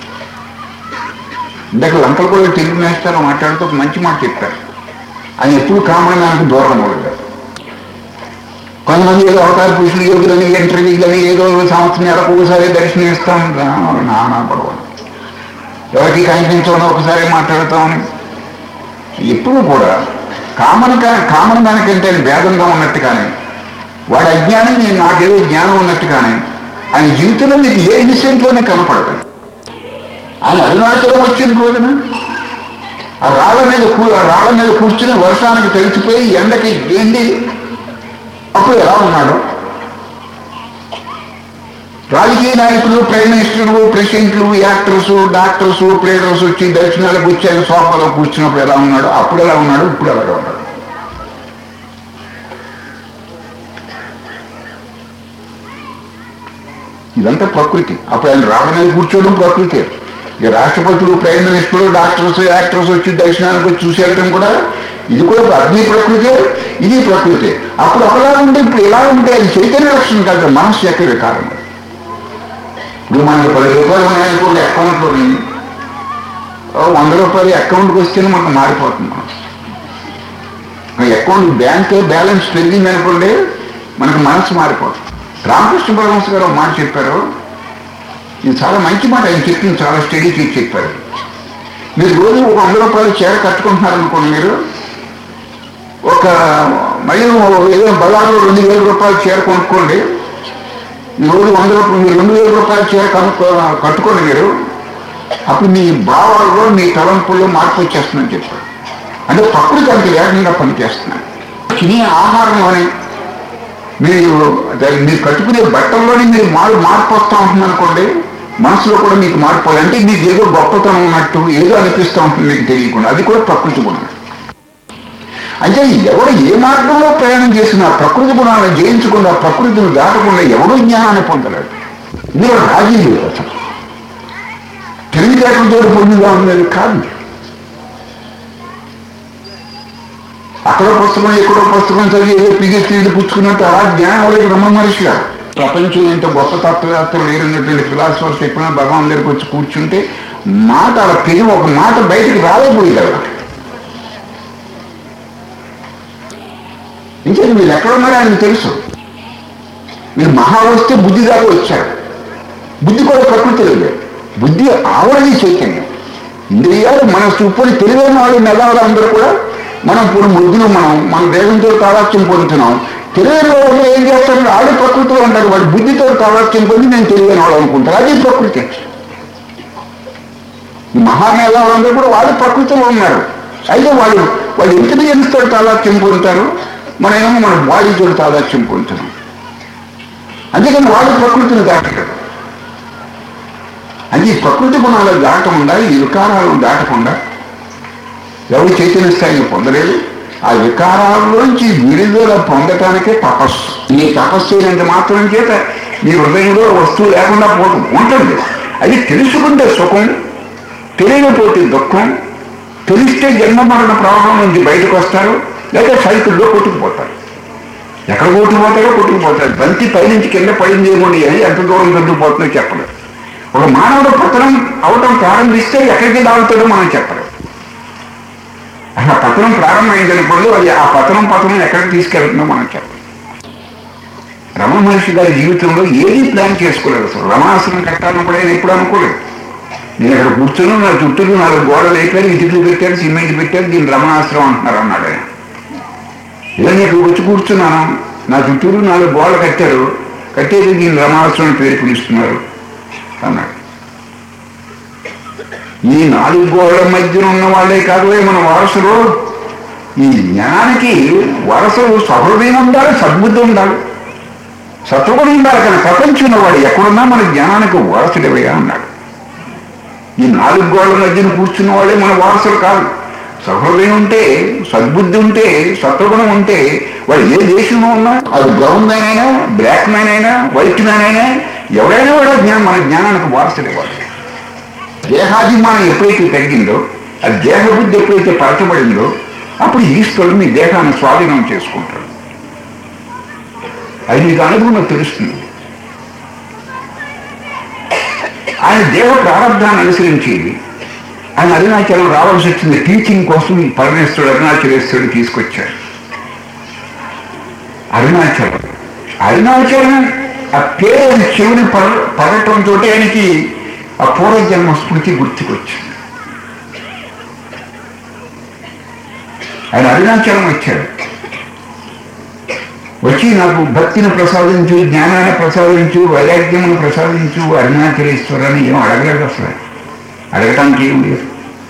ఇందాక లంకలు కూడా తెలుగు నేస్తారో మాట్లాడుతూ ఒక మంచి మాట చెప్పారు ఆయన ఎప్పుడు కామణానికి దూరం అవ్వలేదు కొంతమంది ఏదో అవతార పురుషులు యోగులని ఇంటర్వ్యూలని ఏదో సంవత్సరం నెలకు ఒకసారి దర్శనం ఇస్తాం నానా పడవ ఎవరికి కనిపించడం ఒకసారి మాట్లాడతామని ఎప్పుడు కూడా కామన్ కామన్ దానికంటే భేదంగా ఉన్నట్టు కానీ వాడి అజ్ఞానం నేను నాకేదో జ్ఞానం ఉన్నట్టు కానీ ఆయన జీవితంలో మీకు ఏ ఇన్సిడెంట్లోనే కనపడదు ఆయన అరుణాచలం వచ్చిన రోజున ఆ రాళ్ళ మీద కూ- ఆ రాళ్ళ మీద కూర్చుని వర్షానికి తెలిసిపోయి ఎండకి ఎండి అప్పుడు ఎలా ఉన్నాడు రాజకీయ నాయకులు ప్రైమ్ మినిస్టర్లు ప్రెసిడెంట్లు యాక్టర్స్ డాక్టర్స్ ప్లేడర్స్ వచ్చి దర్శనాలకు వచ్చి ఆయన సోఫాలో కూర్చున్నప్పుడు ఎలా ఉన్నాడు అప్పుడు ఎలా ఉన్నాడు ఇప్పుడు ఎలాగా ఉన్నాడు ఇదంతా ప్రకృతి అప్పుడు ఆయన రాళ్ళ మీద కూర్చోవడం ప్రకృతి ఇక రాష్ట్రపతులు ప్రైమ్ మినిస్టర్లు డాక్టర్స్ యాక్టర్స్ వచ్చి దర్శనానికి వచ్చి చూసి వెళ్ళడం కూడా ఇది కూడా అగ్ని ప్రకృతి ఇది ప్రకృతి అప్పుడు ఒకలా ఉంటే ఇప్పుడు ఇలా ఉంటే అది చైతన్య లక్షణం కాదు మనస్సు యొక్క కారణం ఇప్పుడు మనకు పది రూపాయలు ఉన్నాయనుకోండి అకౌంట్లో వంద రూపాయలు అకౌంట్కి వస్తేనే మనకు మారిపోతుంది మనసు అకౌంట్ బ్యాంక్ బ్యాలెన్స్ పెరిగింది అనుకోండి మనకు మనసు మారిపోతుంది రామకృష్ణ పరమహంస గారు ఒక మాట చెప్పారు ఇది చాలా మంచి మాట ఆయన చెప్పింది చాలా స్టడీ చేసి చెప్పారు మీరు రోజు ఒక వంద రూపాయలు చీర కట్టుకుంటున్నారనుకోండి మీరు ఒక మళ్ళీ ఏదో బజార్లో రెండు వేల రూపాయలు చీర కొనుక్కోండి ఈ రోజు వంద రూపాయలు మీరు రెండు వేల రూపాయల చీర కనుక్కో కట్టుకోండి మీరు అప్పుడు మీ భావాల్లో మీ తలంపుల్లో మార్పు వచ్చేస్తుందని చెప్పారు అంటే ప్రకృతి అంత వేగంగా పనిచేస్తున్నాయి తినే ఆహారంలోనే మీరు అదే మీరు కట్టుకునే బట్టల్లోనే మీరు మారు మార్పు వస్తూ ఉంటుంది అనుకోండి మనసులో కూడా మీకు మార్పు అంటే మీకు ఏదో గొప్పతనం ఉన్నట్టు ఏదో అనిపిస్తూ ఉంటుంది మీకు తెలియకుండా అది కూడా ప్రకృతి గుణం అంటే ఎవరు ఏ మార్గంలో ప్రయాణం చేసినా ప్రకృతి గుణాలను జయించకుండా ప్రకృతిని దాటకుండా ఎవడూ జ్ఞానాన్ని పొందలేడు ఇందులో రాజీ లేదు అసలు తెలివితేటలతో పొందిగా ఉండేది కాదు అక్కడో పుస్తకం ఎక్కడో పుస్తకం చదివి ఏదో పిహెచ్డీలు పుచ్చుకున్నట్టు అలా జ్ఞానం వాళ్ళకి బ్రహ్మ మనిషి గారు ప్రపంచం ఎంత గొప్ప తత్వవేత్తలు లేరున్నటువంటి ఫిలాసఫర్స్ ఎప్పుడైనా భగవాన్ దగ్గరికి వచ్చి కూర్చుంటే మాట అలా పెరిగి ఒక మాట బయటికి రాలేకపోయింది అలా ఇంకేది మీరు ఎక్కడున్నారో ఆయనకు తెలుసు మీరు మహా వస్తే బుద్ధి దాకా వచ్చారు బుద్ధి కూడా ప్రకృతిలో లేదు బుద్ధి ఆవరణి చైతన్యం ఇంద్రియాలు మన చూపుని తెలివైన వాళ్ళు మెదవాళ్ళు అందరూ కూడా మనం ఇప్పుడు ముద్దులు మనం మన దేవంతో తాదాత్యం పొందుతున్నాం తెలివైన వాళ్ళు ఏం చేస్తారు వాళ్ళు ప్రకృతిలో ఉంటారు వాడి బుద్ధితో తాదాత్యం పొంది నేను తెలివైన వాళ్ళు అనుకుంటారు అది ప్రకృతి ఈ మహామేధావులందరూ కూడా వాళ్ళు ప్రకృతిలో ఉన్నారు అయితే వాళ్ళు వాళ్ళు ఇంటెలిజెన్స్ తోటి తాదాత్యం పొందుతారు మనమేమో మన బాడీతో తాదాత్యం పొందుతున్నాం అందుకని వాళ్ళు ప్రకృతిని దాటగలరు అది ప్రకృతి గుణాలు దాటకుండా ఈ వికారాలను దాటకుండా ఎవరు చైతన్య స్థాయిని పొందలేదు ఆ వికారాల్లోంచి విడుదల పొందటానికే తపస్సు ఈ తపస్సు అయినంత మాత్రం చేత మీ హృదయంలో వస్తువు లేకుండా పోతుంది ఉంటుంది అది తెలుసుకుంటే సుఖం తెలియకపోతే దుఃఖం తెలిస్తే జన్మ మరణ ప్రవాహం నుంచి బయటకు వస్తారు లేదా సైకిల్లో కొట్టుకుపోతారు ఎక్కడ కొట్టుకుపోతారో కొట్టుకుపోతారు బంతి పైనుంచి కింద పడింది ఏమోని అని ఎంత దూరం కొట్టుకుపోతుందో చెప్పలేదు ఒక మానవుడు పతనం అవటం ప్రారంభిస్తే ఎక్కడికి దాగుతాడో మనం చెప్పలేం అసలు ఆ పతనం ప్రారంభమైందనుకోండి అది ఆ పతనం పతనం ఎక్కడికి తీసుకెళ్తుందో మనం చెప్పలేం రమణ మహర్షి గారి జీవితంలో ఏది ప్లాన్ చేసుకోలేదు అసలు రమాసనం కట్టాలని కూడా ఆయన ఎప్పుడు అనుకోలేదు నేను ఇక్కడ కూర్చొని నా చుట్టూ నాలుగు గోడలు అయిపోయారు ఇటుకలు పెట్టారు సిమెంట్ పెట్టారు దీన్ని రమణాశ్రమం అంటున్నారు అన్నాడు ఆయన ఇలా నేను ఇక్కడ వచ్చి కూర్చున్నాను నా చుట్టూరు నాలుగు గోడలు కట్టారు కట్టేది దీన్ని రమణాశ్రమం పేరు పిలుస్తున్నారు అన్నాడు ఈ నాలుగు గోడల మధ్యన ఉన్న వాళ్ళే కాదు మన వారసులు ఈ జ్ఞానానికి వారసులు సహృదయం ఉండాలి సద్బుద్ధి ఉండాలి సత్వగుణం ఉండాలి కానీ ప్రపంచంలో వాడు ఎక్కడున్నా మన జ్ఞానానికి వారసుడివయ్యా అన్నాడు ఈ నాలుగు గోడల మధ్యన కూర్చున్న వాళ్ళే మన వారసులు కాదు సహృదయం ఉంటే సద్బుద్ధి ఉంటే సత్వగుణం ఉంటే వాడు ఏ దేశంలో ఉన్నా అది బ్రౌన్ మ్యాన్ అయినా బ్లాక్ మ్యాన్ అయినా వైట్ మ్యాన్ అయినా ఎవరైనా కూడా జ్ఞానం మన జ్ఞానానికి వారసుడే వాడు దేహాభిమానం ఎప్పుడైతే తగ్గిందో అది దేహబుద్ధి ఎప్పుడైతే పరచబడిందో అప్పుడు ఈశ్వరుడు మీ దేహాన్ని స్వాధీనం చేసుకుంటాడు అది మీకు అనుభవం తెలుస్తుంది ఆయన దేవ ప్రారంభాన్ని అనుసరించి ఆయన అరుణాచలం రావాల్సి వచ్చింది టీచింగ్ కోసం పరమేశ్వరుడు అరుణాచలేశ్వరుడు తీసుకొచ్చాడు అరుణాచలం అరుణాచలం ఆ పేరు చెవిని పడ పడటంతో ఆయనకి ఆ పూర్వజన్మ స్మృతి గుర్తుకొచ్చింది ఆయన అరుణాచలం వచ్చాడు వచ్చి నాకు భక్తిని ప్రసాదించు జ్ఞానాన్ని ప్రసాదించు వైరాగ్యమును ప్రసాదించు అరుణాచలేశ్వరాన్ని ఏం అడగలేదు అసలు అడగటానికి ఏం లేదు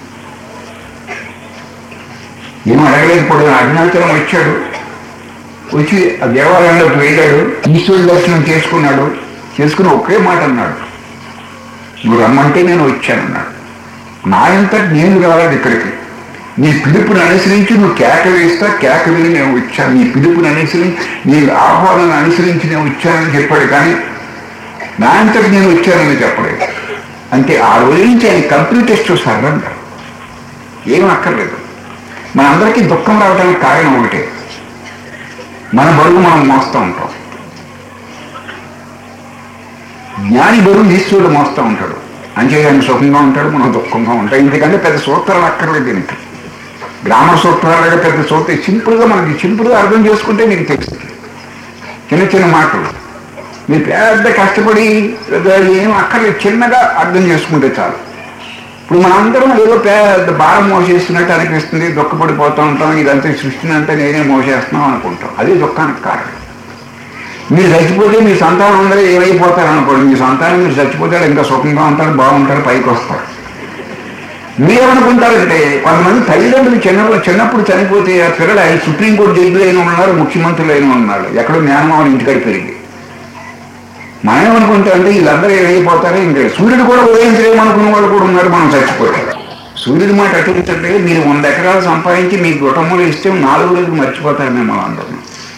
ఏం అడగలేకపోతే అరుణాచలం వచ్చాడు వచ్చి ఆ దేవాలయంలోకి వెళ్ళాడు ఈశ్వరుడు దర్శనం చేసుకున్నాడు చేసుకుని ఒకే మాట అన్నాడు నువ్వు రమ్మంటే నేను వచ్చానన్నాడు నా అంతటి నేను రాలేదు ఇక్కడికి నీ పిలుపుని అనుసరించి నువ్వు కేక వేస్తా కేక విని నేను వచ్చాను నీ పిలుపుని అనుసరించి నీ ఆహ్వానాన్ని అనుసరించి నేను వచ్చానని చెప్పాడు కానీ నా అంతటి నేను వచ్చానని చెప్పలేదు అంటే ఆ రోజు నుంచి ఆయన కంప్లీటెస్ట్ సరెండర్ ఏం అక్కర్లేదు మనందరికీ దుఃఖం రావడానికి కారణం ఒకటే మన బరువు మనం మోస్తూ ఉంటాం జ్ఞాని బరువు ఈశ్వరుడు మోస్తూ ఉంటాడు అంచేగాని సుఖంగా ఉంటాడు మనం దుఃఖంగా ఉంటాం ఎందుకంటే పెద్ద సూత్రాలు అక్కర్లేదు దీనికి గ్రామ సూత్రాలుగా పెద్ద సూత్ర సింపుల్గా మనకి సింపుల్గా అర్థం చేసుకుంటే నీకు తెలుస్తుంది చిన్న చిన్న మాటలు మీరు పెద్ద కష్టపడి పెద్ద ఏం అక్కర్లేదు చిన్నగా అర్థం చేసుకుంటే చాలు ఇప్పుడు మనందరం ఏదో పెద్ద భారం మోసేస్తున్నట్టు అనిపిస్తుంది దుఃఖపడిపోతూ ఉంటాం ఇదంతా సృష్టిని అంతా నేనే మోసేస్తున్నాం అనుకుంటాం అది దుఃఖానికి కారణం మీరు చచ్చిపోతే మీ సంతానం అందరూ ఏమైపోతారు అనుకోండి మీ సంతానం మీరు చచ్చిపోతాడు ఇంకా సుఖంగా ఉంటారు బాగుంటారు పైకి వస్తారు మీరేమనుకుంటారంటే కొంతమంది తల్లిదండ్రులు చిన్న చిన్నప్పుడు చనిపోతే ఆ పిల్లలు ఆయన సుప్రీంకోర్టు జడ్జిలు అయిన ఉన్నారు ముఖ్యమంత్రులు అయిన ఉన్నాడు ఎక్కడో మేనమావని ఇంటికాడ పెరిగి మనం ఏమనుకుంటామంటే వీళ్ళందరూ ఏమైపోతారో ఇంకా సూర్యుడు కూడా ఉదయించలేమనుకున్న వాళ్ళు కూడా ఉన్నారు మనం చచ్చిపోతారు సూర్యుడి మాట అటుంటే మీరు వంద ఎకరాలు సంపాదించి మీ కుటుంబంలో ఇస్తే నాలుగు రోజులు మర్చిపోతారు మిమ్మల్ని అందరూ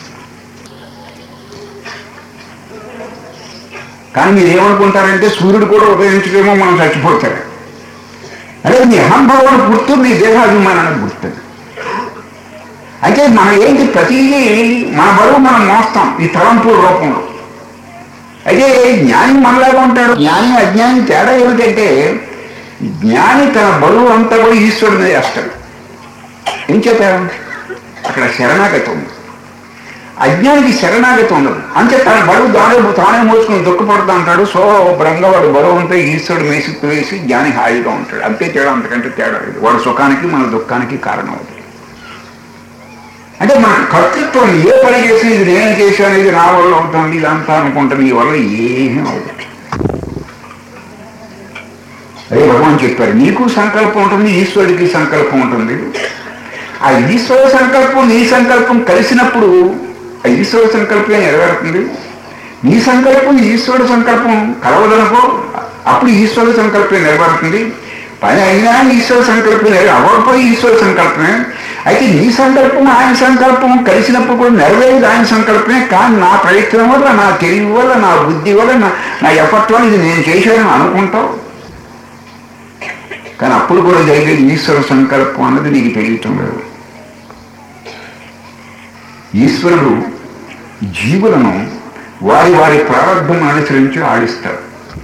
కానీ మీరు ఏమనుకుంటారంటే సూర్యుడు కూడా ఉదయించలేమో మనం చచ్చిపోతారు అదే మీ అహంభావాన్ని గుర్తు మీ దేహాభిమానాన్ని గుర్తు అయితే మనం ఏంటి ప్రతిదీ మన బరువు మనం మోస్తాం ఈ తలంపుల రూపంలో అయితే జ్ఞాని మనలాగా ఉంటాడు జ్ఞాని అజ్ఞాని తేడా ఏమిటంటే జ్ఞాని తన బరువు అంతా కూడా ఈశ్వరుడి మీద వేస్తాడు ఏం చేత అక్కడ శరణాగతి ఉంది అజ్ఞానికి శరణాగతి ఉండదు అంతే తన బరువు దానే తానే మోసుకుని దుఃఖపడుతూ అంటాడు సో బ్రంగా వాడు బరువు అంతా ఈశ్వరుడు వేసి వేసి జ్ఞాని హాయిగా ఉంటాడు అంతే తేడా అంతకంటే తేడా లేదు వాడు సుఖానికి మన దుఃఖానికి కారణం అవుతుంది అంటే మన కర్తృత్వం ఏ పని చేసి ఇది నేను చేశాను ఇది నా వల్ల అవుతుంది ఇదంతా అనుకుంటాను ఈ వల్ల ఏమీ అవుతుంది అదే భగవాన్ చెప్పారు నీకు సంకల్పం ఉంటుంది ఈశ్వరుడికి సంకల్పం ఉంటుంది ఆ ఈశ్వర సంకల్పం నీ సంకల్పం కలిసినప్పుడు ఆ ఈశ్వర సంకల్పం నెరవేరుతుంది నీ సంకల్పం ఈశ్వరుడు సంకల్పం కలవదనుకో అప్పుడు ఈశ్వర సంకల్పం నెరవేరుతుంది పని అయినా ఈశ్వర సంకల్పం నెరవేరు అవ్వకపోయి ఈశ్వర సంకల్పమే అయితే నీ సంకల్పం ఆయన సంకల్పం కలిసినప్పుడు కూడా నెరవేరేది ఆయన సంకల్పమే కానీ నా ప్రయత్నం వల్ల నా తెలివి వల్ల నా బుద్ధి వల్ల నా నా ఎఫర్ట్ వల్ల ఇది నేను చేశానని అనుకుంటావు కానీ అప్పుడు కూడా జరిగేది ఈశ్వర సంకల్పం అన్నది నీకు తెలియటం లేదు ఈశ్వరుడు జీవులను వారి వారి ప్రారంభం అనుసరించి ఆడిస్తాడు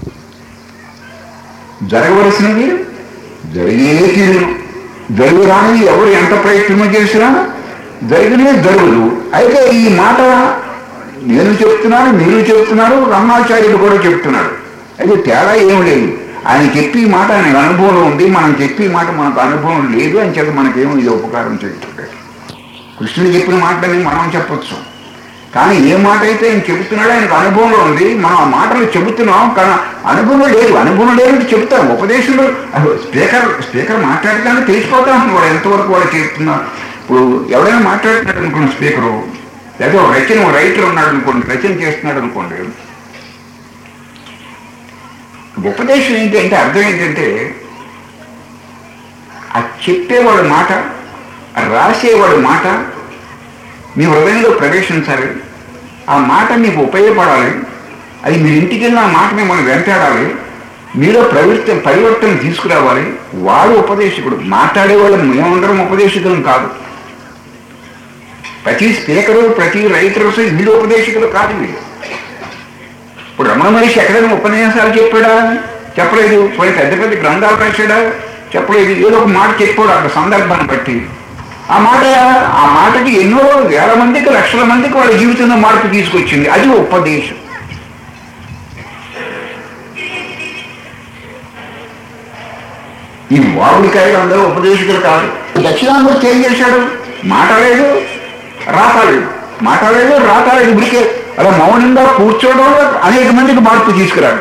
జరగవలసినవి జరిగే తీరును జరుగురాని ఎవరు ఎంత ప్రయత్నం చేసినా జరిగినే జరుగుదు అయితే ఈ మాట నేను చెప్తున్నాను మీరు చెప్తున్నారు రమణాచార్యుడు కూడా చెప్తున్నాడు అయితే తేడా ఏం లేదు ఆయన చెప్పి మాట ఆయన అనుభవం ఉంది మనం చెప్పి మాట మనకు అనుభవం లేదు అని చెప్పి మనకేమో ఇది ఉపకారం చేయట్లేదు కృష్ణుడు చెప్పిన మాటని మనం చెప్పొచ్చు కానీ ఏ మాట అయితే ఆయన చెబుతున్నాడో ఆయనకు అనుభవంలో ఉంది మనం ఆ మాటలు చెబుతున్నాం కానీ అనుభవం లేదు అనుభవం లేదంటే చెబుతాం ఉపదేశంలో అసలు స్పీకర్ స్పీకర్ మాట్లాడటానికి తెలిసిపోతాం వాడు ఎంతవరకు వాడు చెప్తున్నా ఇప్పుడు ఎవరైనా మాట్లాడుతున్నాడు అనుకోండి స్పీకరు లేదా ఒక రచన ఒక రైటర్ ఉన్నాడు అనుకోండి రచన చేస్తున్నాడు అనుకోండి ఉపదేశం ఏంటంటే అర్థం ఏంటంటే ఆ చెప్పేవాడు మాట ఆ రాసేవాడు మాట మీ హృదయంలో ప్రవేశించాలి ఆ మాట మీకు ఉపయోగపడాలి అది మీరు ఇంటికి వెళ్ళిన ఆ మాట మిమ్మల్ని వెంటాడాలి మీలో ప్రవృత్తి పరివర్తన తీసుకురావాలి వాడు ఉపదేశకుడు మాట్లాడేవాళ్ళు మేమందరం ఉపదేశకులం కాదు ప్రతి స్పీకరు ప్రతి రైటర్స్ వీళ్ళు ఉపదేశకులు కాదు వీళ్ళు ఇప్పుడు రమణ మహర్షి ఎక్కడైనా ఉపన్యాసాలు చెప్పాడా చెప్పలేదు పోయి పెద్ద పెద్ద గ్రంథాలు రాశాడా చెప్పలేదు ఏదో ఒక మాట చెప్పాడు అక్కడ సందర్భాన్ని బట్టి ఆ మాట ఆ మాటకి ఎన్నో వేల మందికి లక్షల మందికి వాళ్ళ జీవితంలో మార్పు తీసుకొచ్చింది అది ఉపదేశం ఈ వాగుడికాయలు అందరూ ఉపదేశకులు కాదు దక్షిణామూర్తి ఏం చేశాడు మాట్లాడలేదు రాతాలేదు మాట్లాడలేదు రాతాలేదు ఇప్పటికే అలా మౌనంగా కూర్చోవడం వల్ల అనేక మందికి మార్పు తీసుకురాడు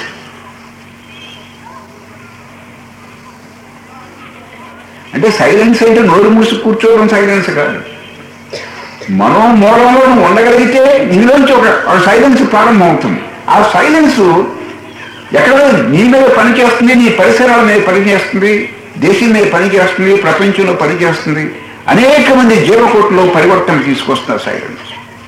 అంటే సైలెన్స్ అంటే నోరు మూసి కూర్చోవడం సైలెన్స్ కాదు మనోమూలంలో నువ్వు ఉండగలిగితే నీలోంచి ఒక సైలెన్స్ ప్రారంభమవుతుంది ఆ సైలెన్స్ ఎక్కడ నీ మీద పనిచేస్తుంది నీ పరిసరాల మీద పనిచేస్తుంది దేశం మీద పనిచేస్తుంది ప్రపంచంలో పనిచేస్తుంది అనేక మంది జీవకోట్లో పరివర్తన తీసుకొస్తున్నారు సైలెన్స్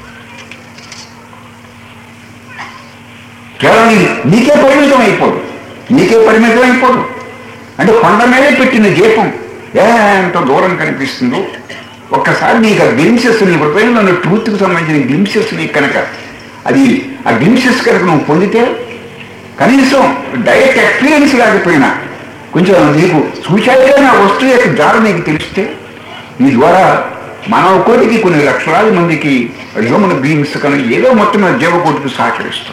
కేవలం నీకే పరిమితం అయిపోదు నీకే పరిమితం అయిపోదు అంటే కొండ మీదే పెట్టిన దీపం ఎంత దూరం కనిపిస్తుందో ఒక్కసారి నీకు ఆ గ్లిమ్సెస్ నీ హృదయంలో ఉన్న ట్రూత్కి సంబంధించిన గ్లిమ్సెస్ నీకు కనుక అది ఆ గ్లిమ్సెస్ కనుక నువ్వు పొందితే కనీసం డైరెక్ట్ ఎక్స్పీరియన్స్ లేకపోయినా కొంచెం నీకు సూచాయిగా నా వస్తువు యొక్క దారి నీకు తెలిస్తే నీ ద్వారా మానవ కోటికి కొన్ని లక్షలాది మందికి హ్యూమన్ బీయింగ్స్ కానీ ఏదో మొత్తం మీద జీవకోటికి సహకరిస్తాం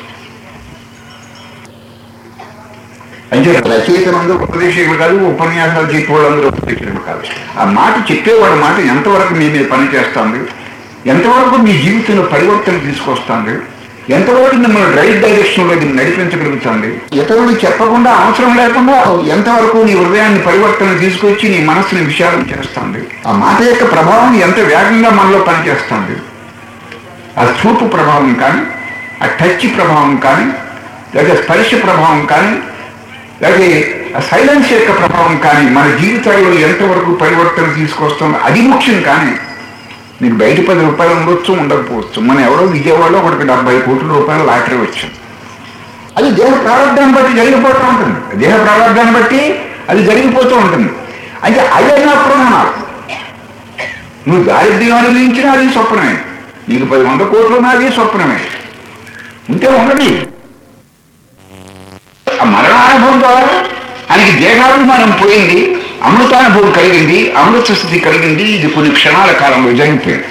అంటే రచయితలందరూ ఉపదేశకులు కాదు ఉపన్యాసాలు చెప్పేవాళ్ళందరూ ఉపదేశకులు కాదు ఆ మాట చెప్పేవాడి మాట ఎంతవరకు మీ మీద పని చేస్తుంది ఎంతవరకు మీ జీవితంలో పరివర్తన తీసుకొస్తుంది ఎంతవరకు మిమ్మల్ని రైట్ డైరెక్షన్ లోకి నడిపించగలుగుతుంది ఇతరులు చెప్పకుండా అవసరం లేకుండా ఎంతవరకు నీ హృదయాన్ని పరివర్తన తీసుకొచ్చి నీ మనస్సుని విశాలం చేస్తుంది ఆ మాట యొక్క ప్రభావం ఎంత వేగంగా మనలో పనిచేస్తుంది ఆ చూపు ప్రభావం కానీ ఆ టచ్ ప్రభావం కానీ లేదా స్పర్శ ప్రభావం కానీ లేదా ఆ సైలెన్స్ యొక్క ప్రభావం కానీ మన జీవితాల్లో ఎంతవరకు పరివర్తన తీసుకొస్తుందో అది ముఖ్యం కానీ నీకు బయట పది రూపాయలు ఉండొచ్చు ఉండకపోవచ్చు మన ఎవరో విజయవాడలో ఒకటికి డెబ్బై కోట్ల రూపాయలు లాటరీ వచ్చింది అది దేహ ప్రారంభాన్ని బట్టి జరిగిపోతూ ఉంటుంది దేహ ప్రారంభాన్ని బట్టి అది జరిగిపోతూ ఉంటుంది అయితే అదైనా ప్రమాణాలు నువ్వు దారిద్ర్యం అనుభవించినా అది స్వప్నమే నీకు పది వంద కోట్లు ఉన్నా అది స్వప్నమే ఉంటే ఉండదు ఆ మరణానుభవం ద్వారా ఆయనకి దేహాభిమానం పోయింది అమృతానుభవం కలిగింది అమృత స్థితి కలిగింది ఇది కొన్ని క్షణాల కాలంలో జరిగిపోయింది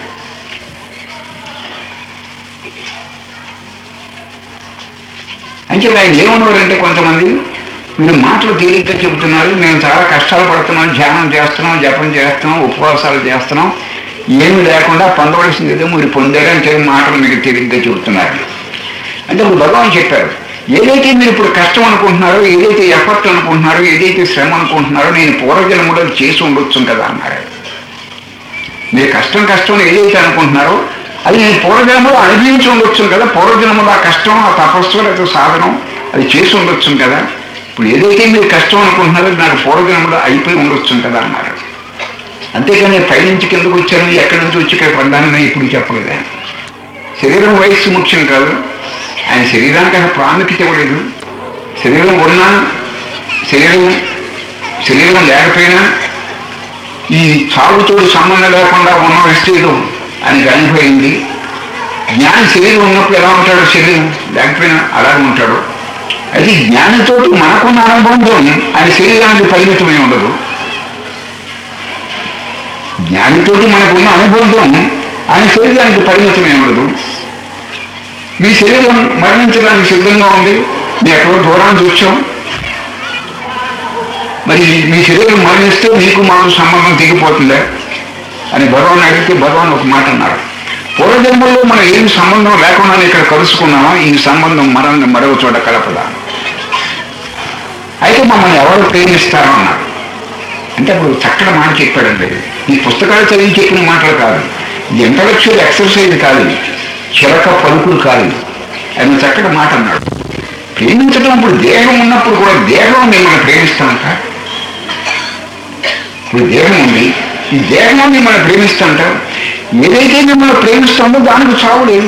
అంటే ఆయన ఏమన్నారంటే కొంతమంది మీరు మాటలు తేలిగ్గా చెబుతున్నారు మేము చాలా కష్టాలు పడుతున్నాం ధ్యానం చేస్తున్నాం జపం చేస్తున్నాం ఉపవాసాలు చేస్తున్నాం ఏమి లేకుండా పొందవలసింది ఏదో మీరు పొందారంటే మాటలు మీకు తేలిగ్గా చెబుతున్నారు అంటే ఇప్పుడు భగవాన్ చెప్పారు ఏదైతే మీరు ఇప్పుడు కష్టం అనుకుంటున్నారో ఏదైతే ఎఫర్ట్ అనుకుంటున్నారో ఏదైతే శ్రమ అనుకుంటున్నారో నేను పూర్వజన్మలో చేసి ఉండొచ్చు కదా అన్నారు మీరు కష్టం కష్టం ఏదైతే అనుకుంటున్నారో అది నేను పూర్వజన్మలో అనుభవించి ఉండొచ్చు కదా పూర్వజన్మలో ఆ కష్టం ఆ తపస్సు లేదా సాధనం అది చేసి ఉండొచ్చు కదా ఇప్పుడు ఏదైతే మీరు కష్టం అనుకుంటున్నారో అది నాకు పూర్వజన్మలో అయిపోయి ఉండొచ్చు కదా అన్నారు అంతేకాని పైనుంచి కిందకు వచ్చాను ఎక్కడి నుంచి వచ్చి ఇక్కడ పడ్డానని ఇప్పుడు చెప్పలేదా శరీరం వయస్సు ముఖ్యం కాదు ఆయన శరీరానికి అసలు ప్రాముఖ్యత ఇవ్వలేదు శరీరం ఉన్నా శరీరం శరీరం లేకపోయినా ఈ చావుతో సంబంధం లేకుండా ఉన్న వ్యక్తిలో ఆయనకి అనిపోయింది జ్ఞాని శరీరం ఉన్నప్పుడు ఎలా ఉంటాడు శరీరం లేకపోయినా అలాగే ఉంటాడు అది జ్ఞానితో మనకున్న అనుబంధం ఆయన శరీరానికి పరిమితమై ఉండదు జ్ఞానితో మనకున్న అనుబంధం ఆయన శరీరానికి పరిమితమై ఉండదు మీ శరీరం మరణించడానికి సిద్ధంగా ఉంది మీ ఎక్కడో దూరాన్ని చూసాం మరి మీ శరీరం మరణిస్తే మీకు మాకు సంబంధం తెగిపోతుందే అని భగవాన్ అడిగితే భగవాన్ ఒక మాట అన్నారు పూర్వజన్మల్లో మనం ఏం సంబంధం లేకుండా ఇక్కడ కలుసుకున్నామో ఈ సంబంధం మరణ మరొక చోట కలపదా అయితే మమ్మల్ని ఎవరు ప్రేమిస్తారో అన్నారు అంటే అప్పుడు చక్కటి మాట చెప్పాడండి ఈ పుస్తకాలు చదివి చెప్పిన మాటలు కాదు ఇంటలెక్చువల్ ఎక్సర్సైజ్ కాదు చిలక పలుకులు కాదు ఆయన చక్కటి మాట అన్నాడు ప్రేమించడం అప్పుడు దేహం ఉన్నప్పుడు కూడా దేహం మిమ్మల్ని ప్రేమిస్తానంట ఇప్పుడు దేహం ఉంది ఈ దేహం మిమ్మల్ని ప్రేమిస్తాంట ఏదైతే మిమ్మల్ని ప్రేమిస్తుందో దానికి చావు లేదు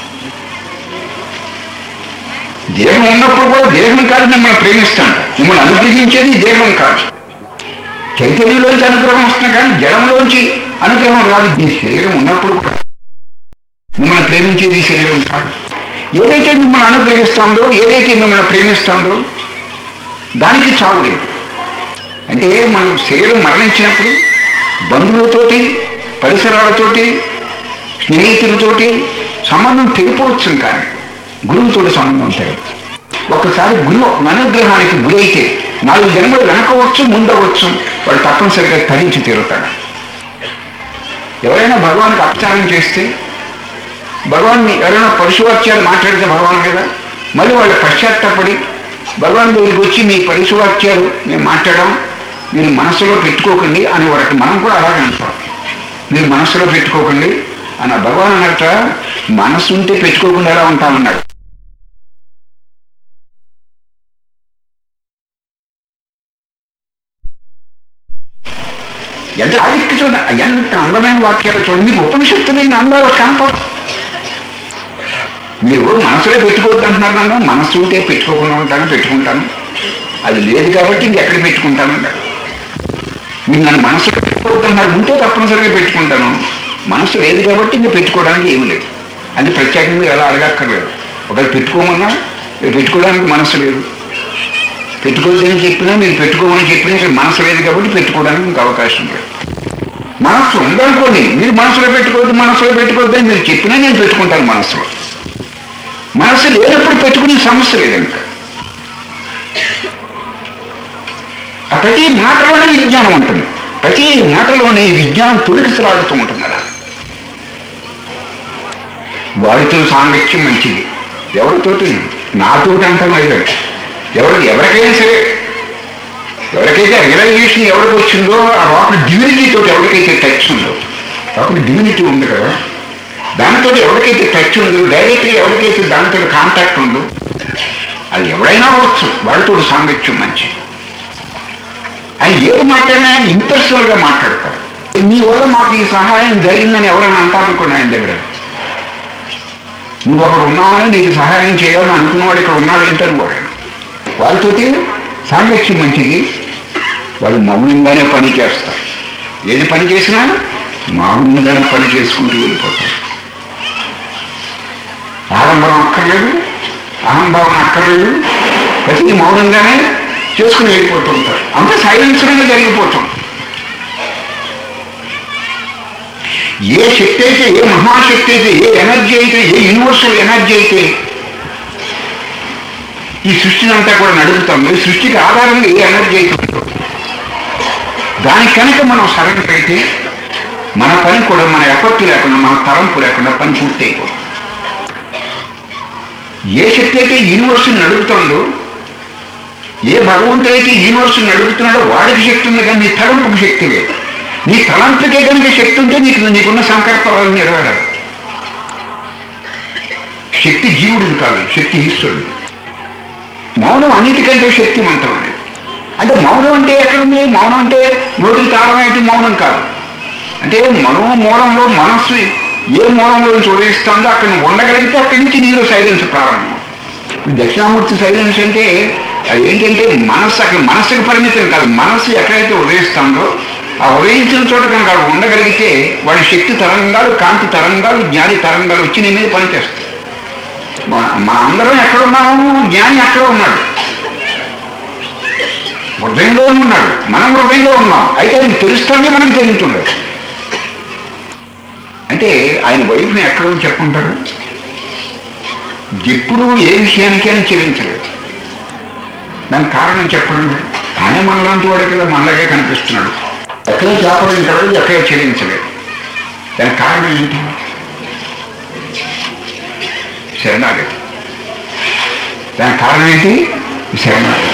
దేహం ఉన్నప్పుడు కూడా దేహం కాదు మిమ్మల్ని ప్రేమిస్తాంట మిమ్మల్ని అనుగ్రహించేది ఈ దేహం కాదు చైతన్యంలోంచి అనుగ్రహం వస్తుంది కానీ జడంలోంచి అనుగ్రహం రాదు ఈ శరీరం ఉన్నప్పుడు కూడా మిమ్మల్ని ప్రేమించేది ఈ శరీరం కాదు ఏదైతే మిమ్మల్ని అనుగ్రహిస్తుందో ఏదైతే మిమ్మల్ని ప్రేమిస్తుందో దానికి చావు లేదు అంటే మనం శరీరం మరణించినప్పుడు బంధువులతోటి పరిసరాలతోటి స్నేహితులతోటి సంబంధం తెగిపోవచ్చు కానీ గురువుతోటి సంబంధం తెగదు ఒక్కసారి గురువు అనుగ్రహానికి గురైతే నాలుగు జన్మలు వెనకవచ్చు ముందవచ్చు వాడు తప్పనిసరిగా తరించి తీరుతాడు ఎవరైనా భగవానికి అపచారం చేస్తే భగవాన్ ఎవరైనా పరుశువాక్యాలు మాట్లాడితే భగవాన్ కదా మళ్ళీ వాళ్ళు పశ్చాత్తపడి భగవాన్ దగ్గరికి వచ్చి మీ పరుశువాక్యాలు మేము మాట్లాడడం మీరు మనసులో పెట్టుకోకండి అని వారికి మనం కూడా అలాగే అంటాం మీరు మనసులో పెట్టుకోకండి అని ఆ భగవాన్ అన్నట్ట మనసు ఉంటే పెట్టుకోకుండా ఎలా ఉంటామన్నాడు ఎంత ఆదిక్య చూడండి ఎంత అందమైన వాక్యాలు చూడండి మీకు ఉపనిషత్తులు ఇన్ని అందాలు కనపడదు మీరు మనసులో పెట్టుకోవద్దు అంటున్నారు నన్ను మనసు ఉంటే పెట్టుకోకుండా ఉంటాను పెట్టుకుంటాను అది లేదు కాబట్టి ఇంకెక్కడ పెట్టుకుంటాను అన్నాడు మీరు నన్ను మనసులో పెట్టుకోవద్దు అన్నారు ఉంటే తప్పనిసరిగా పెట్టుకుంటాను మనసు లేదు కాబట్టి ఇంక పెట్టుకోవడానికి ఏమి లేదు అది ప్రత్యేకంగా ఎలా అడగక్కర్లేదు ఒకవేళ పెట్టుకోమన్నా మీరు పెట్టుకోవడానికి మనసు లేదు పెట్టుకోవద్దని చెప్పినా మీరు పెట్టుకోమని చెప్పినా ఇక్కడ మనసు లేదు కాబట్టి పెట్టుకోవడానికి ఇంకా అవకాశం లేదు మనసు ఉందనుకోండి మీరు మనసులో పెట్టుకోవద్దు మనసులో పెట్టుకోవద్దని మీరు చెప్పినా నేను పెట్టుకుంటాను మనసులో మనసు లేనప్పుడు పెట్టుకునే సమస్య లేదు ఇంకా ఆ ప్రతి మాటలోనే విజ్ఞానం ఉంటుంది ప్రతి మాటలోనే ఈ విజ్ఞానం తొలికిసలాడుతూ ఉంటుంది అలా వారితో సాంగత్యం మంచిది ఎవరితోటి నాతోటి అంటాం అయితే ఎవరికి ఎవరికైనా సరే ఎవరికైతే రియలైజేషన్ ఎవరికి వచ్చిందో ఆ లోపల డివినిటీ తోటి ఎవరికైతే టచ్ ఉందో లోపల డివినిటీ ఉంది కదా దానితో ఎవరికైతే టచ్ ఉందో డైరెక్ట్గా ఎవరికైతే దానితో కాంటాక్ట్ ఉందో అది ఎవరైనా అవ్వచ్చు వాళ్ళతో సాంగత్యం మంచి ఆయన ఏది మాట్లాడినా ఆయన ఇంపర్సనల్ గా మాట్లాడతారు నీ వల్ల మాకు ఈ సహాయం జరిగిందని ఎవరైనా అంటారనుకోండి ఆయన దగ్గర నువ్వు అక్కడ ఉన్నావని నీకు సహాయం చేయాలని అనుకున్నవాడు ఇక్కడ ఉన్నాడు ఏంటని కూడా వాళ్ళతోటి సాంగత్యం మంచిది వాళ్ళు మౌనంగానే పని చేస్తారు ఏది పని చేసినా మౌనంగానే పని చేసుకుంటూ వెళ్ళిపోతారు ఆడంబరం అక్కర్లేదు అహంభావం అక్కర్లేదు ప్రతి మౌనంగానే చేసుకుని వెళ్ళిపోతూ ఉంటారు అంత సైలెన్స్గానే జరిగిపోతాం ఏ శక్తి అయితే ఏ మహాశక్తి అయితే ఏ ఎనర్జీ అయితే ఏ యూనివర్సల్ ఎనర్జీ అయితే ఈ సృష్టిని అంతా కూడా నడుపుతాం ఈ సృష్టికి ఆధారంగా ఏ ఎనర్జీ అయితే ఉందో దానికి కనుక మనం సరెండర్ అయితే మన పని కూడా మన ఎఫర్ట్ లేకుండా మన తలంపు లేకుండా పని పూర్తి అయిపోతుంది ఏ శక్తి అయితే యూనివర్స్ నడుపుతుందో ఏ భగవంతుడు అయితే యూనివర్స్ నడుపుతున్నాడో వాడికి శక్తి ఉంది కానీ నీ తలంపుకి శక్తి లేదు నీ తలంపుకే కనుక శక్తి ఉంటే నీకు నీకున్న సంకల్పాలను నెరవేరాలి శక్తి జీవుడిది కాదు శక్తి ఈశ్వరుడు మౌనం అన్నిటికంటే శక్తివంతమైనది అంటే మౌనం అంటే ఎక్కడుంది మౌనం అంటే నోటికి తాళం అయితే మౌనం కాదు అంటే మనో మూలంలో మనస్సు ఏ మూలంలో నుంచి ఉదయిస్తుందో అక్కడ నువ్వు ఉండగలిగితే అక్కడి నుంచి నీలో సైలెన్స్ ప్రారంభం ఈ దక్షిణామూర్తి సైలెన్స్ అంటే అది ఏంటంటే మనస్సు అక్కడ మనస్సుకి పరిమితం కాదు మనస్సు ఎక్కడైతే ఉదయిస్తుందో ఆ ఉదయించిన చోట కనుక అక్కడ ఉండగలిగితే వాడి శక్తి తరంగాలు కాంతి తరంగాలు జ్ఞాని తరంగాలు వచ్చి నీ మీద పనిచేస్తాయి మన మన అందరం ఎక్కడ ఉన్నాము జ్ఞాని అక్కడ ఉన్నాడు హృదయంలో ఉన్నాడు మనం హృదయంలో ఉన్నాం అయితే అది తెలుస్తుంది మనం తెలుస్తుండదు అంటే ఆయన వైఫ్ని ఎక్కడ చెప్పుకుంటారు ఎప్పుడు ఏ విషయానికైనా చెల్లించలేదు దానికి కారణం చెప్పండి ఆయన మనలాంటి వాడే కదా మనలాగే కనిపిస్తున్నాడు ఎక్కడ చేపడింటాడు ఎక్కడ చెల్లించలేదు దానికి కారణం ఏంటి శరణాగతి దానికి కారణం ఏంటి శరణాగతి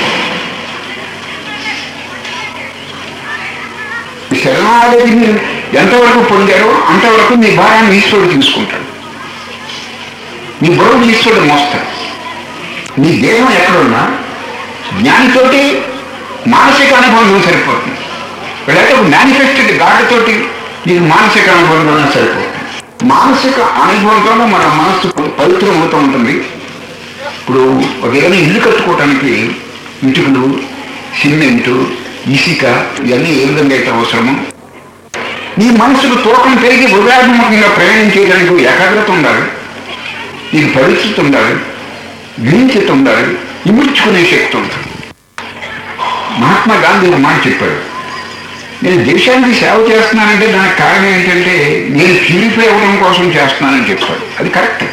శరణాగతి మీరు ఎంతవరకు పొందారో అంతవరకు మీ భారాన్ని ఈశ్వరుడు తీసుకుంటాడు మీ బరువు ఈశ్వరుడు మోస్తాడు మీ దేహం ఎక్కడున్నా జ్ఞానితోటి మానసిక అనుభవం సరిపోతుంది లేకపోతే ఒక మేనిఫెస్టెడ్ గాడితోటి నీకు మానసిక అనుభవం సరిపోతుంది మానసిక అనుభవంతోనే మన మనస్సు పవిత్రం అవుతూ ఉంటుంది ఇప్పుడు ఒక ఏదైనా ఇల్లు కట్టుకోవటానికి ఇటుకలు సిమెంటు ఇసుక ఇవన్నీ ఏ విధంగా అయితే అవసరమో నీ మనసుకు తూకం పెరిగి హృదయాత్మకంగా ప్రయాణం చేయడానికి ఏకాగ్రత ఉండాలి నీకు పరిస్థితి ఉండాలి గ్రహించత ఉండాలి ఇమిడ్చుకునే శక్తి ఉంటుంది మహాత్మా గాంధీ ఒక మాట చెప్పాడు నేను దేశానికి సేవ చేస్తున్నానంటే దానికి కారణం ఏంటంటే నేను ప్యూరిఫై అవ్వడం కోసం చేస్తున్నానని చెప్పాడు అది కరెక్ట్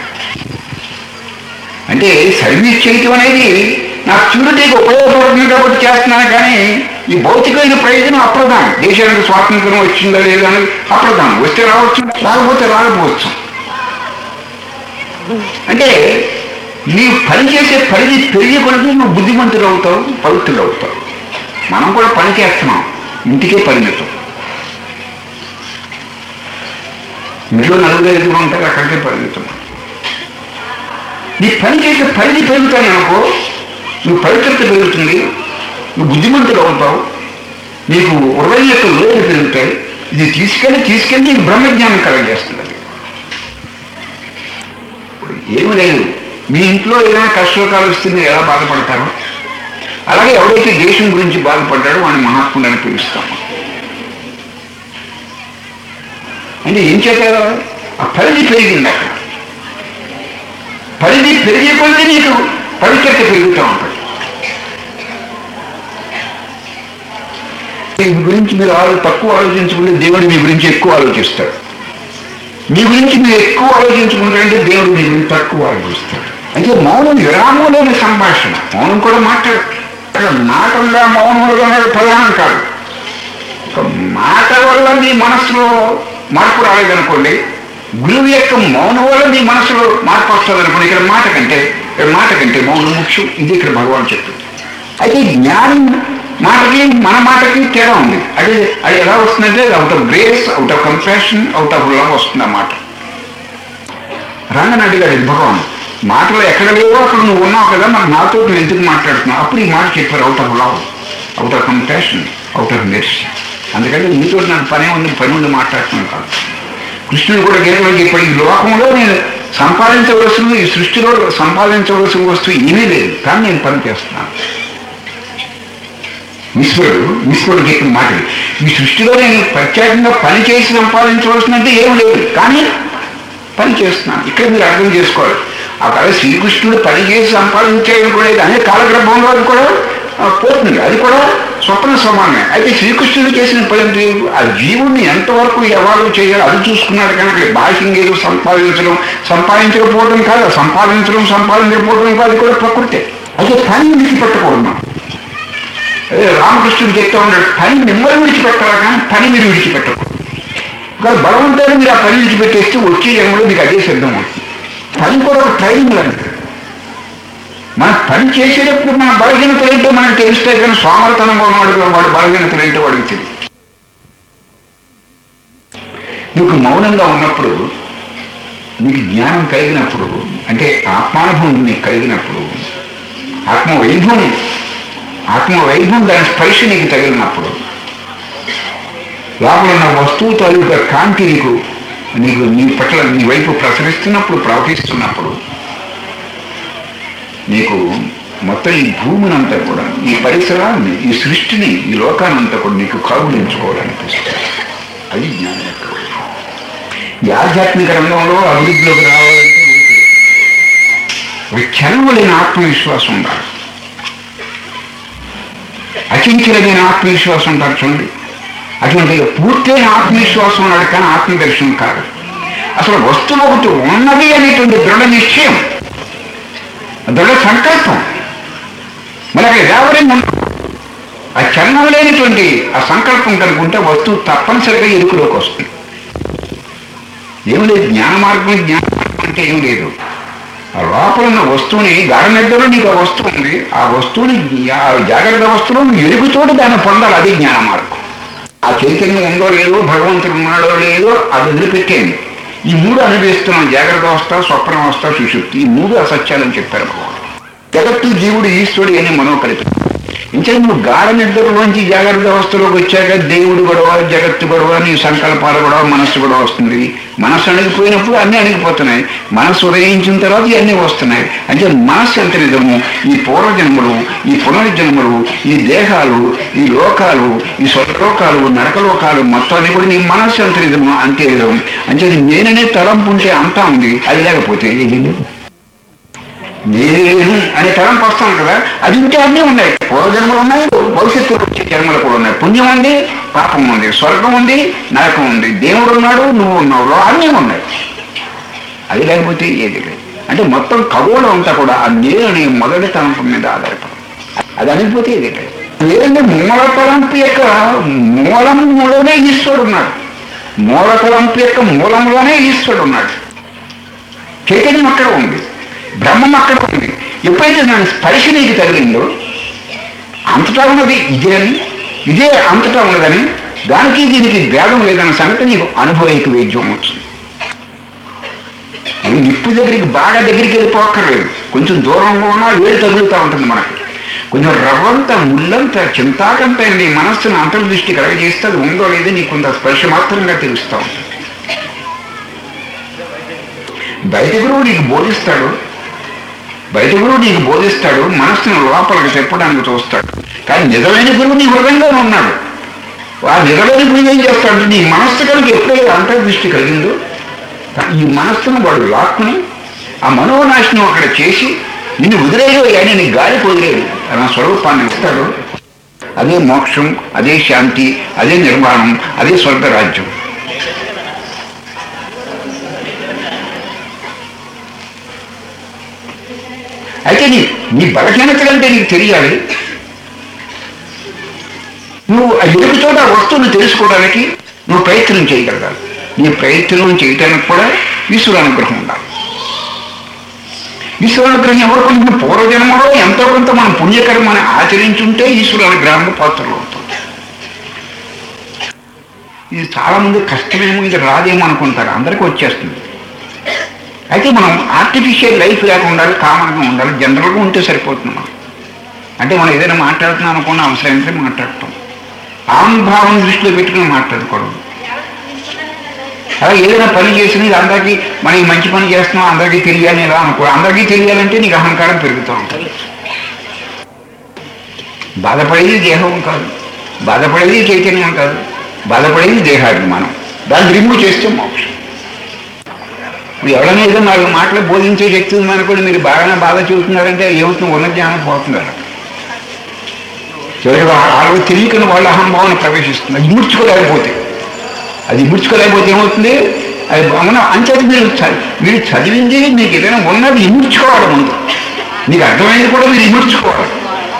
అంటే సర్వీస్ చేయటం అనేది నా ప్యూరిటీకి ఉపయోగపడుతుంది కాబట్టి చేస్తున్నాను కానీ ఈ భౌతికమైన ప్రయోజనం అప్రధానం దేశానికి స్వాతంత్రం వచ్చిందా లేదా అనేది అప్రధానం వస్తే రావచ్చు రాకపోతే రాకపోవచ్చు అంటే నీ పని చేసే పరిధి పెరిగే కొలది నువ్వు బుద్ధిమంతుడు అవుతావు పవిత్రుడు అవుతావు మనం కూడా పని చేస్తున్నాం ఇంటికే పరిమితం ఇంట్లో నలుగురు ఐదుగురు ఉంటారు అక్కడికే పరిమితం నీ పని చేసే పరిధి పెరుగుతాను అనుకో నువ్వు పవిత్రత పెరుగుతుంది నువ్వు బుద్ధిమంతుడు అవుతావు నీకు హృదయం యొక్క లోటు పెరుగుతాయి ఇది తీసుకెళ్ళి తీసుకెళ్ళి నీకు బ్రహ్మజ్ఞానం కలగజేస్తుంది అది ఏమి లేదు మీ ఇంట్లో ఏదైనా కష్టకాలు వస్తే మీరు ఎలా బాధపడతారో అలాగే ఎవరైతే దేశం గురించి బాధపడ్డాడో వాడిని మహాత్ముడు అని పిలుస్తాము అంటే ఏం చేత ఆ పరిధి పెరిగింది అక్కడ పరిధి పెరిగే కొద్దీ నీకు పవిత్రత పెరుగుతూ ఉంటుంది మీ గురించి మీరు ఆలో తక్కువ ఆలోచించుకుంటే దేవుడు మీ గురించి ఎక్కువ ఆలోచిస్తాడు మీ గురించి మీరు ఎక్కువ ఆలోచించుకుంటారంటే దేవుడు మీ గురించి తక్కువ ఆలోచిస్తాడు అయితే మౌనం విరామం లేని సంభాషణ మౌనం కూడా మాట్లాడు అక్కడ మాటంగా మౌనంలో అనేది ప్రధానం కాదు ఒక మాట వల్ల మీ మనసులో మార్పు రాలేదనుకోండి గురువు యొక్క మౌనం వల్ల మీ మనసులో మార్పు వస్తుంది అనుకోండి ఇక్కడ మాట కంటే మాట కంటే మౌనం ముఖ్యం ఇది ఇక్కడ భగవాన్ చెప్తుంది అయితే జ్ఞానం మాటకి మన మాటకి తేడా ఉంది అదే అది ఎలా వస్తుందంటే out of grace out of compassion out of love వస్తుంది ఆ మాట రంగని అడిగాడు ఇది భగవాన్ మాటలు ఎక్కడ లేవో అక్కడ నువ్వు ఉన్నావు కదా మరి నాతో నువ్వు ఎందుకు మాట్లాడుతున్నావు అప్పుడు ఈ మాట చెప్పారు out of love out of compassion out of mercy అందుకని నీతో నాకు పనే ఉంది పని ఉంది మాట్లాడుతున్నాను కాదు కృష్ణుడు కూడా గీతలో చెప్పాడు ఈ లోకంలో నేను సంపాదించవలసిన ఈ సృష్టిలో సంపాదించవలసిన వస్తువు ఏమీ లేదు కానీ నేను పని చేస్తున్నాను ఈశ్వరుడు ఈశ్వరుడు చెప్పిన మాట ఇది. ఈ సృష్టిలో నేను ప్రత్యేకంగా పని చేసి సంపాదించవలసినంటే ఏం లేదు కానీ పని చేస్తున్నాను ఇక్కడ మీరు అర్థం చేసుకోవాలి అక్కడ శ్రీకృష్ణుడు పని చేసి సంపాదించేది కూడా లేదు అనే కాలగ్రహంలో అది కూడా ఆ, పోతుంది అది కూడా స్వప్న సమానమే అయితే శ్రీకృష్ణుడు చేసిన పని ఏంటి? ఆ జీవుణ్ణి ఎంతవరకు ఎవరు చేయాలో అది చూసుకున్నాడు కనుక బాహ్యంగా ఏదో సంపాదించడం సంపాదించకపోవడం కాదు సంపాదించడం సంపాదించకపోవడం కాదు అది కూడా ప్రకృతే అయితే పని విడిచిపెట్టకూడదు మనం. అదే రామకృష్ణుడు చెప్తా ఉన్నాడు పని మిమ్మల్ని విడిచిపెట్టాలా కానీ పని మీరు విడిచిపెట్టకూడదు కానీ బలవంతాన్ని మీరు ఆ పని విడిచిపెట్టేస్తే వచ్చే జన్మలో మీకు అదే సిద్ధం అవుతుంది పని కూడా ఒక ట్రైనింగ్ లాంటిది మన పని చేసేటప్పుడు మన బలహీనతలు ఏంటో మనకు తెలుస్తాయి కానీ సోమరతనంగా ఉన్నవాడు వాడు బలహీనతలు ఏంటో వాడికి తెలియదు నువ్వు మౌనంగా ఉన్నప్పుడు నీకు జ్ఞానం కలిగినప్పుడు అంటే ఆత్మానుభవం నీకు కలిగినప్పుడు ఆత్మ వైభవం ఆత్మ వైభవం దాని స్పర్శ నీకు తగిలినప్పుడు లోపల ఉన్న వస్తువు తాలూకా కాంతి నీకు నీకు నీ పట్ల నీ వైపు ప్రసరిస్తున్నప్పుడు ప్రవహిస్తున్నప్పుడు నీకు మొత్తం ఈ భూమిని అంతా కూడా ఈ పరిసరాన్ని ఈ సృష్టిని ఈ లోకానంతా కూడా నీకు కౌగులించుకోవాలనిపిస్తుంది అది జ్ఞానం యొక్క వైభవం. ఈ ఆధ్యాత్మిక రంగంలో అభివృద్ధిలోకి రావాలంటే ఒక క్షణములైన ఆత్మవిశ్వాసం ఉండాలి అచించలమైన ఆత్మవిశ్వాసం ఉంటారు చూడండి అటువంటి పూర్తయిన ఆత్మవిశ్వాసం ఉన్నాడు కానీ ఆత్మదర్శనం కాదు అసలు వస్తువు ఒకటి ఉన్నది అనేటువంటి దృఢ నిశ్చయం దృఢ సంకల్పం మరి అక్కడ ఎవరైనా ఉండదు. ఆ చలనం లేనటువంటి ఆ సంకల్పం కనుక ఉంటే వస్తువు తప్పనిసరిగా ఎరుకులోకి వస్తుంది ఏం లేదు జ్ఞాన మార్గం జ్ఞాన మార్గం అంటే ఏం లేదు ఆ లోపల ఉన్న వస్తువుని గాఢ నిద్రలో నీకు ఆ వస్తువు ఉంది ఆ వస్తువుని ఆ జాగ్రత్త వస్తువులో నువ్వు ఎరుగుతోటి దాన్ని పొందాలి అది జ్ఞాన మార్గం ఆ చైతన్యం ఉందో లేదో భగవంతుడు ఉన్నాడో లేదో అది వదిలిపెట్టేయండి ఈ మూడు అనుభవిస్తున్నాం జాగ్రత్త అవస్థ స్వప్న అవస్థ సుషుప్తి ఈ మూడు అసత్యాలని చెప్పారు భగవాన్ జగత్తు జీవుడు ఈశ్వరుడు అని మనోకల్పితం ఇంకా నువ్వు గాఢ నిద్రలోంచి జాగ్రత్త అవస్థలోకి వచ్చాక దేవుడు గొడవ జగత్తు గొడవ నీ సంకల్పాల గొడవ మనస్సు గొడవ వస్తుంది మనస్సు అణిగిపోయినప్పుడు అన్నీ అణిగిపోతున్నాయి మనస్సు ఉదయించిన తర్వాత ఇవన్నీ వస్తున్నాయి అంటే మనస్సు ఎంత నిజము ఈ పూర్వజన్మలు ఈ పునర్జన్మలు ఈ దేహాలు ఈ లోకాలు ఈ స్వర్గలోకాలు నరకలోకాలు మొత్తం అన్ని కూడా నీ మనస్సు ఎంత నిజము అంతే నిజం అంటే నేననే తలంపు ఉంటే అంతా ఉంది అది లేకపోతే ఏది లేదు నేను అనే తలంపు వస్తాను కదా అది ఉంటే అన్నీ ఉన్నాయి పూర్వజన్మలు ఉన్నాయి భవిష్యత్తులో వచ్చే జన్మలు కూడా ఉన్నాయి పుణ్యం ఉంది పాపం ఉంది స్వర్గం ఉంది నరకం ఉంది దేవుడు ఉన్నాడు నువ్వు ఉన్నావు అన్నీ ఉన్నాయి అది లేకపోతే ఏది లేదు అంటే మొత్తం ఖగోళం అంతా కూడా ఆ నేను అనే మొదటి తలంపు మీద ఆధారపడి అది అనిపోతే ఏది లేదు లేదంటే మూల తలంపు యొక్క మూలంలోనే ఈశ్వరుడు ఉన్నాడు మూల తలంపు యొక్క మూలంలోనే ఈశ్వరుడు ఉన్నాడు చైతన్యం అక్కడ ఉంది బ్రహ్మం అక్కడ ఉంది ఎప్పుడైతే దాని స్పర్శ నీకు తగిలిందో అంతటా ఉన్నది ఇదే అని ఇదే అంతటా ఉన్నదని దానికి దీనికి భేదం లేదన్న సంగతి నీకు అనుభవైక వేద్యం వచ్చింది నువ్వు నిప్పు దగ్గరికి బాగా దగ్గరికి వెళ్ళిపోక్కర్లేదు కొంచెం దూరంగా ఉన్నా వేడి తగులుతూ ఉంటుంది మనకి కొంచెం రవ్వంత ముళ్ళంత చింతాకంత నీ మనస్సును అంతర్దృష్టి కలగజేస్తే అది ఉందో లేదో నీకు కొంత స్పర్శ మాత్రంగా తెలుస్తూ ఉంటుంది బయట గురువు నీకు బోధిస్తాడు బయట గురువు నీకు బోధిస్తాడు మనస్సును లోపలికి చెప్పడానికి చూస్తాడు కానీ నిజమైన గురువు నీ హృదయంలోనే ఉన్నాడు ఆ నిజమైన గురువు ఏం చేస్తాడు నీ మనస్సు కనుక ఎప్పుడైతే అంతర్దృష్టి కలిగిందో ఈ మనస్సును వాడు లాక్కుని ఆ మనోనాశనం అక్కడ చేసి నిన్ను వదిలేయో అని నీ గాలి వదిలేడు నా స్వరూపాన్ని ఇస్తాడు అదే మోక్షం అదే శాంతి అదే నిర్మాణం అదే స్వర్గరాజ్యం అయితే నీ నీ బలహీనతలంటే నీకు తెలియాలి నువ్వు ఆ ఎరుపు చోట ఆ వస్తువును తెలుసుకోవడానికి నువ్వు ప్రయత్నం చేయగలగాలి నీ ప్రయత్నం చేయడానికి కూడా ఈశ్వర అనుగ్రహం ఉండాలి ఈశ్వరానుగ్రహం ఎవరు కొంచెం పూర్వజన్మలో ఎంతో కొంత మనం పుణ్యకర్మని ఆచరించుంటే ఈశ్వరానుగ్రహానికి పాత్రలు అవుతాం ఇది చాలా మంది కష్టమేమో ఇది రాదేమో అనుకుంటారు అందరికీ వచ్చేస్తుంది అయితే మనం ఆర్టిఫిషియల్ లైఫ్ లేక ఉండాలి కామన్గా ఉండాలి జనరల్గా ఉంటే సరిపోతుంది మనం అంటే మనం ఏదైనా మాట్లాడుతున్నాం అనుకున్న అవసరం అయితే మాట్లాడటం ఆంభావం దృష్టిలో పెట్టుకుని మాట్లాడకూడదు అలా ఏదైనా పని చేసినా ఇది అందరికీ మనం ఈ మంచి పని చేస్తున్నాం అందరికీ తెలియాలి ఎలా అనుకో అందరికీ తెలియాలంటే నీకు అహంకారం పెరుగుతూ ఉంటుంది బాధపడేది దేహం కాదు బాధపడేది చైతన్యం కాదు బాధపడేది దేహాభిమానం దాన్ని రిమూవ్ చేస్తే మోక్షం ఇప్పుడు ఎవరైనా ఏదో నాలుగు మాటలు బోధించే శక్తి ఉందనుకోండి మీరు బాగానే బాధ చూస్తున్నారంటే ఏమవుతుంది ఉన్న జ్ఞానం పోతున్నారు చివరికి వాళ్ళు తెలియకని వాళ్ళ అహంభావన ప్రవేశిస్తుంది అది ఇముడ్చుకోలేకపోతే అది ఇముడ్చుకోలేకపోతే ఏమవుతుంది అది మన అంచేది మీరు చ- మీరు చదివింది మీకు ఏదైనా ఉన్నది ఇముడ్చుకోవాలి ముందు మీకు అర్థమైంది కూడా మీరు ఇముడ్చుకోవాలి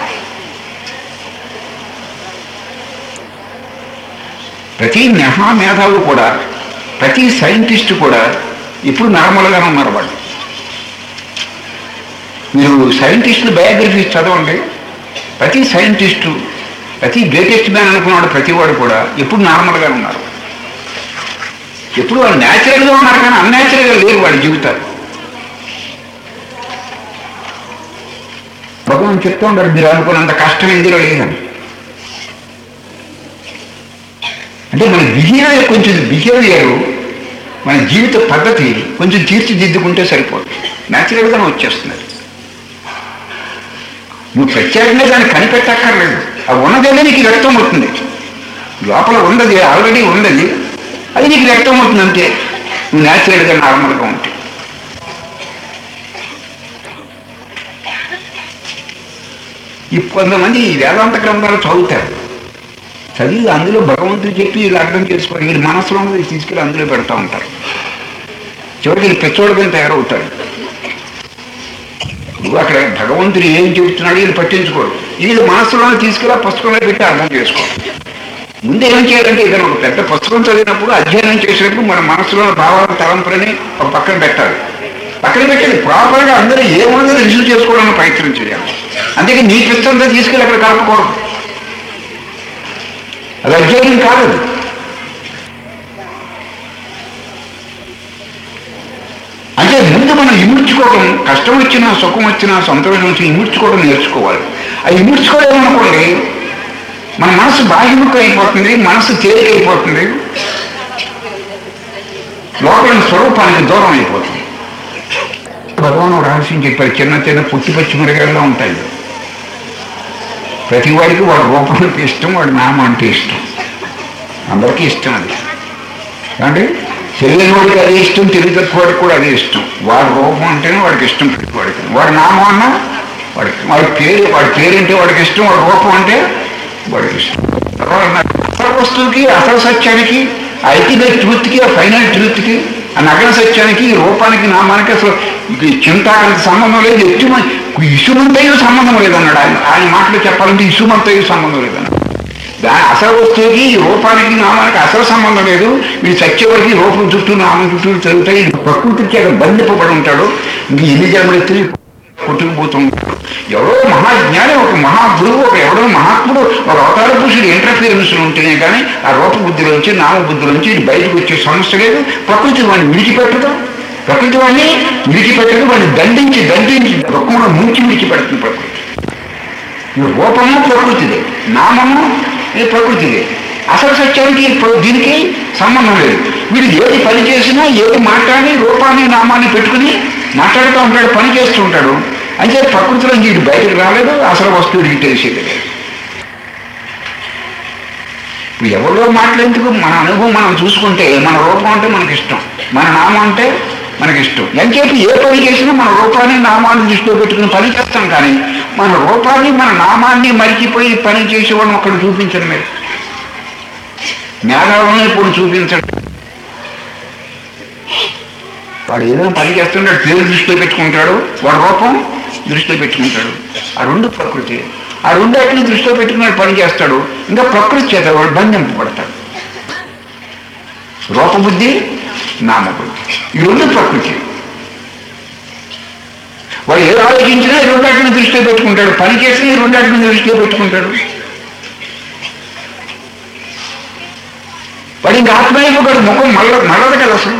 ప్రతి మహామేధావు కూడా ప్రతి సైంటిస్ట్ కూడా ఇప్పుడు నార్మల్గానే ఉన్నారు వాళ్ళు మీరు సైంటిస్టుల బయోగ్రఫీస్ చదవండి ప్రతి సైంటిస్టు ప్రతి గ్రేటెస్ట్ మ్యాన్ అనుకున్నాడు ప్రతి వాడు కూడా ఎప్పుడు నార్మల్గా ఉన్నారు ఎప్పుడు వాళ్ళు న్యాచురల్గా ఉన్నారు కానీ అన్యాచురల్గా లేరు వాళ్ళ జీవితాలు భగవాన్ చెప్తూ ఉంటారు మీరు అనుకున్నంత కష్టం ఇందులో లేదని అంటే మన బిహేవియర్ కొంచెం బిహేవియర్ మన జీవిత పద్ధతి కొంచెం తీర్చిదిద్దుకుంటే సరిపోతుంది న్యాచురల్గానే వచ్చేస్తుంది అది. నువ్వు ప్రత్యేకంగా దాన్ని కనిపెట్టక్కర్లేదు అది ఉన్నదేనే నీకు వ్యక్తం అవుతుంది లోపల ఉన్నది ఆల్రెడీ ఉన్నది అది నీకు వ్యక్తం అవుతుంది అంతే నువ్వు న్యాచురల్గా నార్మల్గా ఉంటే ఈ కొంతమంది ఈ వేదాంత గ్రంథాలు చదువుతారు చదివి అందులో భగవంతుడు చెప్పి వీళ్ళు అర్థం చేసుకోవాలి వీళ్ళు మనసులో ఉన్నది తీసుకెళ్ళి అందులో పెడతా ఉంటారు చివరికి వీళ్ళు పెచ్చోడుగా తయారవుతారు నువ్వు అక్కడ భగవంతుడు ఏం చెబుతున్నాడు వీళ్ళు పట్టించుకోరు వీళ్ళు మనసులో తీసుకెళ్ళి ఆ పుస్తకంలో పెట్టి అర్థం చేసుకో ముందు ఏం చేయాలంటే ఏదైనా ఒక పెద్ద పుస్తకం చదివినప్పుడు అధ్యయనం చేసినప్పుడు మన మనసులో భావాల తలంపులని ఒక పక్కన పెట్టాలి పక్కన పెట్టాలి ప్రాపర్గా అందరూ ఏమున్నదో రిసీవ్ చేసుకోవడానికి ప్రయత్నం చేయాలి అందుకే నీ పుస్తకంతో తీసుకెళ్ళి అక్కడ కలపకూడదు అది అధ్యయనం కాదు అది. అంటే ముందు మనం ఇముడ్చుకోవడం కష్టం వచ్చినా సుఖం వచ్చినా సంతోషం వచ్చినా ఇముడ్చుకోవడం నేర్చుకోవాలి ఆ ఇముడ్చుకోలేమనుకోండి మన మనసు బాహ్యముఖం అయిపోతుంది మనసు తేలిక అయిపోతుంది లోపల స్వరూపానికి దూరం అయిపోతుంది భగవాన్ ఒక రహస్యం చెప్పారు చిన్న చిన్న పుట్టి పచ్చి మిరగాల్లో ఉంటాయి ప్రతి వాడికి వాడి రూపం అంటే ఇష్టం వాడి నామం అంటే ఇష్టం అందరికీ ఇష్టం అది అంటే తెలియని వాడికి అదే ఇష్టం తెలివి తక్కువ వాడికి కూడా అదే ఇష్టం వాడి రూపం అంటేనే వాడికి ఇష్టం ప్రతి వాడికి వాడి నామం అన్నా వాడికి వాడి పేరు వాడి పేరు అంటే వాడికి ఇష్టం వాడి రూపం అంటే వాడికి ఇష్టం తర్వాత నాకు అసలు వస్తువుకి అసలు సత్యానికి అల్టిమేట్ ట్రూత్కి ఆ ఫైనల్ ట్రూత్కి ఆ నగర సత్యానికి ఈ రూపానికి నామానికి అసలు ఇది చింతానికి సంబంధం లేదు ఎట్టి ఇసుమంతయు సంబంధం లేదన్నాడు ఆయన ఆయన మాటలు చెప్పాలంటే ఇసుమంతయు సంబంధం లేదన్నాడు దాని అసలు వస్తువుకి ఈ రూపానికి నామానికి అసలు సంబంధం లేదు వీడు సత్యవరికి రూపం చుట్టూ నామం చుట్టూ తిరుగుతాయి వీడు ప్రకృతికి అక్కడ బంధింపబడి ఉంటాడు ఇంక ఎన్ని జన్మలు తిరిగి కొట్టుకుపోతుంటాడు ఎవరో మహాజ్ఞాని ఒక మహాగురువు ఒక ఎవడో మహాత్ముడు ఒక అవతార పురుషుడు ఇంటర్ఫియరెన్స్ ఉంటేనే కానీ ఆ రూప బుద్ధిలోంచి నామ బుద్ధిలోంచి ఇది బయటకు వచ్చే సమస్య లేదు ప్రకృతి వాడిని విడిచిపెట్టదు ప్రకృతి వాడిని విడిచిపెట్టదు వాడిని దండించి దండించి దుఃఖంలో ముంచి విడిచిపెడుతుంది ప్రకృతి ఈ రూపము ప్రకృతిదే నామము ఇది ప్రకృతిదే అసలు సత్యానికి ప్ర- దీనికి సంబంధం లేదు వీడు ఏది పని చేసినా ఏది మాట్లాడి రూపాన్ని నామాన్ని పెట్టుకుని మాట్లాడుతూ ఉంటాడు పని చేస్తూ ఉంటాడు అంటే ప్రకృతిలో వీడు బయటకు రాలేదు అసలు వస్తువు వీడికి తెలిసేది లేదు ఇప్పుడు ఎవరో మాట్లాడేందుకు మన అనుభవం మనం చూసుకుంటే మన రూపం అంటే మనకి ఇష్టం మన నామం అంటే మనకి ఇష్టం ఎంతసేపు ఏ పని చేసినా మన రూపాన్ని నామాన్ని దృష్టిలో పెట్టుకుని పని చేస్తాం కానీ మన రూపాన్ని మన నామాన్ని మరిచిపోయి పని చేసేవాళ్ళని ఒకడు చూపించండి మీరు మేఘాలను ఇప్పుడు చూపించండి వాడు ఏదైనా పని చేస్తుంటాడు పేరు దృష్టిలో పెట్టుకుంటాడు వాడు రూపం దృష్టిలో పెట్టుకుంటాడు ఆ రెండు ప్రకృతి ఆ రెండు వాటిని దృష్టిలో పెట్టుకున్నాడు పని చేస్తాడు ఇంకా ప్రకృతి చేత వాడు బంధింపబడతాడు రూపబుద్ధి నామబుద్ధి ఈ రెండు ప్రకృతి వాడు ఏది ఆలోచించినా ఈ రెండాటిని దృష్టిలో పెట్టుకుంటాడు పని చేసినా ఈ రెండాటిని దృష్టిలో పెట్టుకుంటాడు వాడు ఇంకా ఆత్మీయుడు ముఖం మల్ల మల్లదు కదా అసలు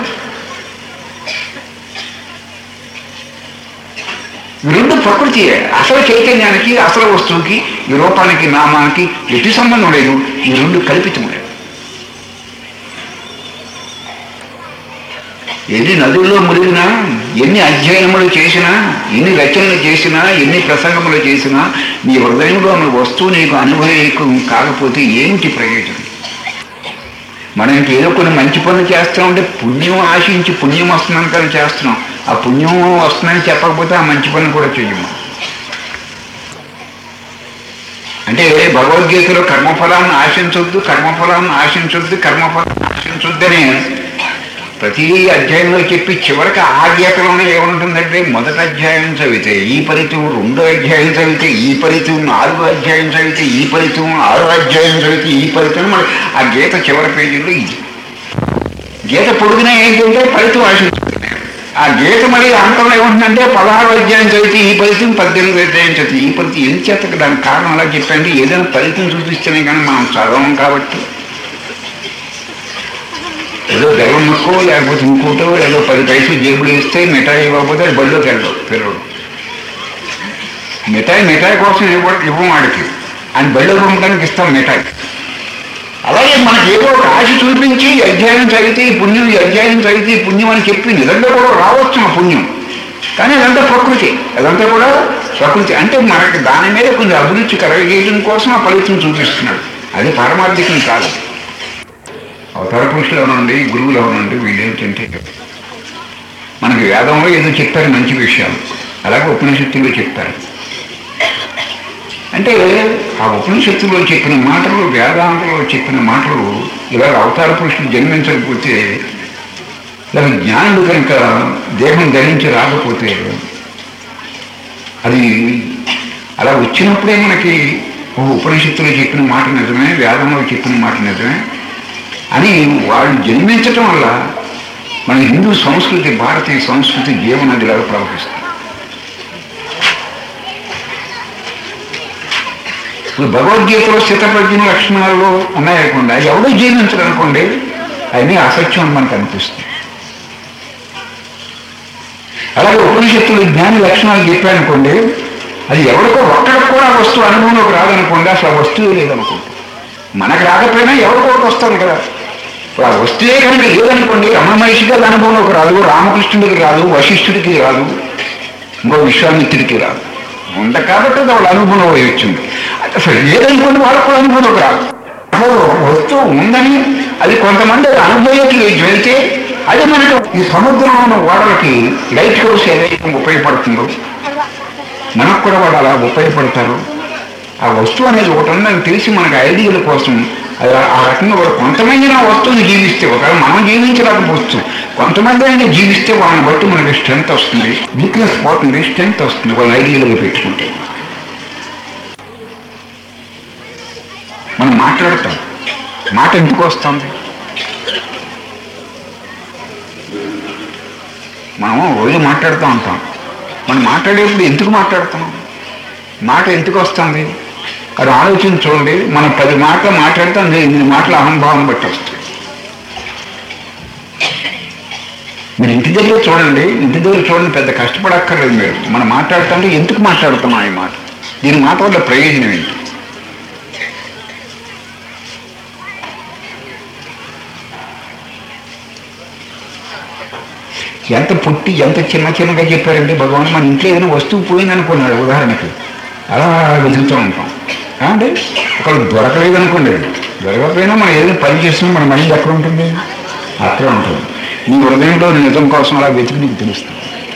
ఈ రెండు ప్రకృతి అసలు చైతన్యానికి అసలు వస్తువుకి ఈ రూపానికి నామానికి ఎట్టి సంబంధం లేదు ఈ రెండు కల్పితం లేదు ఎన్ని నదుల్లో మునిగినా ఎన్ని అధ్యయనములు చేసినా ఎన్ని రచనలు చేసినా ఎన్ని ప్రసంగములు చేసినా నీ హృదయంలో ఉన్న వస్తువు నీకు అనుభవం కాకపోతే ఏమిటి ప్రయోజనం మనం ఇంకేదో కొన్ని మంచి పనులు చేస్తూ ఉంటే పుణ్యం ఆశించి పుణ్యం వస్తుందని కానీ చేస్తున్నాం ఆ పుణ్యం వస్తుందని చెప్పకపోతే ఆ మంచి పని కూడా చెయ్యము అంటే భగవద్గీతలో కర్మఫలాన్ని ఆశించొద్దు కర్మఫలాన్ని ఆశించొద్దు కర్మఫలాన్ని ఆశించొద్దని ప్రతి అధ్యాయంలో చెప్పి చివరికి ఆ గీతలోనే ఏముంటుందంటే మొదటి అధ్యాయం చదివితే ఈ ఫలితం రెండో అధ్యాయం చదివితే ఈ ఫలితం నాలుగో అధ్యాయం చదివితే ఈ ఫలితం ఆరో అధ్యాయం చదివితే ఈ ఫలితం మరి ఆ గీత చివరి పేజీలో ఇది గీత పొడుగునే ఏంటంటే ఫలితం ఆశిస్తుంది ఆ గీత మరి అంతంలో ఏముంటుందంటే పదహారు అధ్యాయం చదివితే ఈ ఫలితం పద్దెనిమిది అధ్యాయం చదివితే ఈ ఫలితం ఏం చేత దానికి కారణం అలా చెప్పండి ఏదైనా ఫలితం చూపిస్తేనే కానీ మనం చదవం కాబట్టి ఏదో గర్వం ముక్కో లేకపోతే ఇంకోటో ఏదో పది పైసలు జేబులు ఇస్తే మిఠాయి ఇవ్వకపోతే అది బడిలోకి వెళ్ళవు పిల్లడు మిఠాయి మిఠాయి కోసం ఇవ్వ ఇవ్వం వాడికి ఆయన బడిలో పంపడానికి ఇస్తాం మిఠాయి అలాగే మనకి ఏదో ఒక ఆశ చూపించి ఈ అధ్యాయం చదివితే ఈ పుణ్యం ఈ అధ్యాయం చదివితే ఈ పుణ్యం అని చెప్పి నిజంగా కూడా రావచ్చు ఆ పుణ్యం కానీ అదంతా ప్రకృతి అదంతా కూడా ప్రకృతి అంటే మనకి దాని మీద కొంచెం అభిరుచి కలగజేయడం కోసం ఆ ఫలితం చూపిస్తున్నాడు అది పారమార్థికం కాదు అవతార పురుషులు నుండి గురువులు నుండి వీళ్ళు ఏంటంటే మనకి వేదంలో ఏదో చెప్పారు మంచి విషయాలు అలాగే ఉపనిషత్తుల్లో చెప్తారు అంటే ఆ ఉపనిషత్తులో చెప్పిన మాటలు వేదాంతంలో చెప్పిన మాటలు ఇలా అవతార పురుషులు జన్మించకపోతే ఇలా జ్ఞానుడు కనుక దేహం ధరించి రాకపోతే అది అలా వచ్చినప్పుడే మనకి ఓ ఉపనిషత్తులో చెప్పిన మాట నిజమే వేదంలో చెప్పిన మాట నిజమే అని వాళ్ళు జన్మించటం వల్ల మన హిందూ సంస్కృతి భారతీయ సంస్కృతి జీవనదిలాగా ప్రవహిస్తుంది ఇప్పుడు భగవద్గీతలో స్థితప్రజ్ఞ లక్షణాల్లో ఉన్నాయనుకోండి అది ఎవడో జీవించడనుకోండి అవన్నీ అసత్యం అని మనకు అనిపిస్తుంది అలాగే ఉపనిషత్తులు జ్ఞాని లక్షణాలు చెప్పానుకోండి అది ఎవరికో ఒక్కడికి కూడా ఆ వస్తువు అనుభవంలోకి రాదనుకోండి అసలు ఆ వస్తువే లేదనుకోండి మనకు రాకపోయినా ఎవరికో ఒకటి వస్తుంది కదా ఇప్పుడు ఆ వస్తువే కనుక లేదనుకోండి రమణ మహర్షికి అది అనుభవంలోకి రాదు రామకృష్ణుడికి రాదు వశిష్ఠుడికి రాదు ఇంకో విశ్వామిత్రుడికి రాదు ఉండ కాబట్టి అది వాళ్ళ అనుభవం వచ్చింది అసలు లేదనుకోండి వాళ్ళకు కూడా అనుభవంలోకి రాదు అసలు వస్తువు ఉందని అది కొంతమంది అనుభవంలోకి వెళ్తే అది మనకు ఈ సముద్రంలో ఉన్న ఓడలకి లైట్ హౌస్ ఏదైతే ఉపయోగపడుతుందో మనకు కూడా వాళ్ళు అలా ఉపయోగపడతారు ఆ వస్తువు అనేది ఒకటి ఉందని తెలిసి మనకు ఐడియాల కోసం అది ఆ రకంగా కూడా కొంతమంది నా వస్తువుని జీవిస్తే ఒకవేళ మనం జీవించలేకపోవచ్చు కొంతమంది అయినా జీవిస్తే వాళ్ళని బట్టి మనకి స్ట్రెంత్ వస్తుంది వీక్నెస్ పోతుంది స్ట్రెంత్ వస్తుంది వాళ్ళ ఐడియాలుగా పెట్టుకుంటే మనం మాట్లాడతాం మాట ఎందుకు వస్తుంది మనం రోజు మాట్లాడుతూ ఉంటాం మనం మాట్లాడేప్పుడు ఎందుకు మాట్లాడుతున్నాం మాట ఎందుకు వస్తుంది అది ఆలోచన చూడండి మనం పది మాటలు మాట్లాడితే ఎనిమిది మాటల అహంభావం బట్టి వస్తుంది మీరు ఇంటి దగ్గర చూడండి ఇంటి దగ్గర చూడండి పెద్ద కష్టపడక్కర్లేదు మీరు మనం మాట్లాడుతుంటే ఎందుకు మాట్లాడుతున్నాం ఈ మాట దీని మాట వల్ల ప్రయోజనం ఏంటి ఎంత పుట్టి ఎంత చిన్న చిన్నగా చెప్పారంటే భగవాన్ మన ఇంట్లో ఏదైనా వస్తువు పోయిందనుకున్నాడు ఉదాహరణకి అలా వెతుకుతూ ఉంటాం అంటే ఒకళ్ళు దొరకలేదు అనుకోండి దొరకకపోయినా మనం ఏదైనా పని చేసినా మన మైండ్ ఎక్కడ ఉంటుంది అక్కడ ఉంటుంది నీ హృదయంలో నిజం కోసం అలా వెతికి నీకు తెలుస్తుంది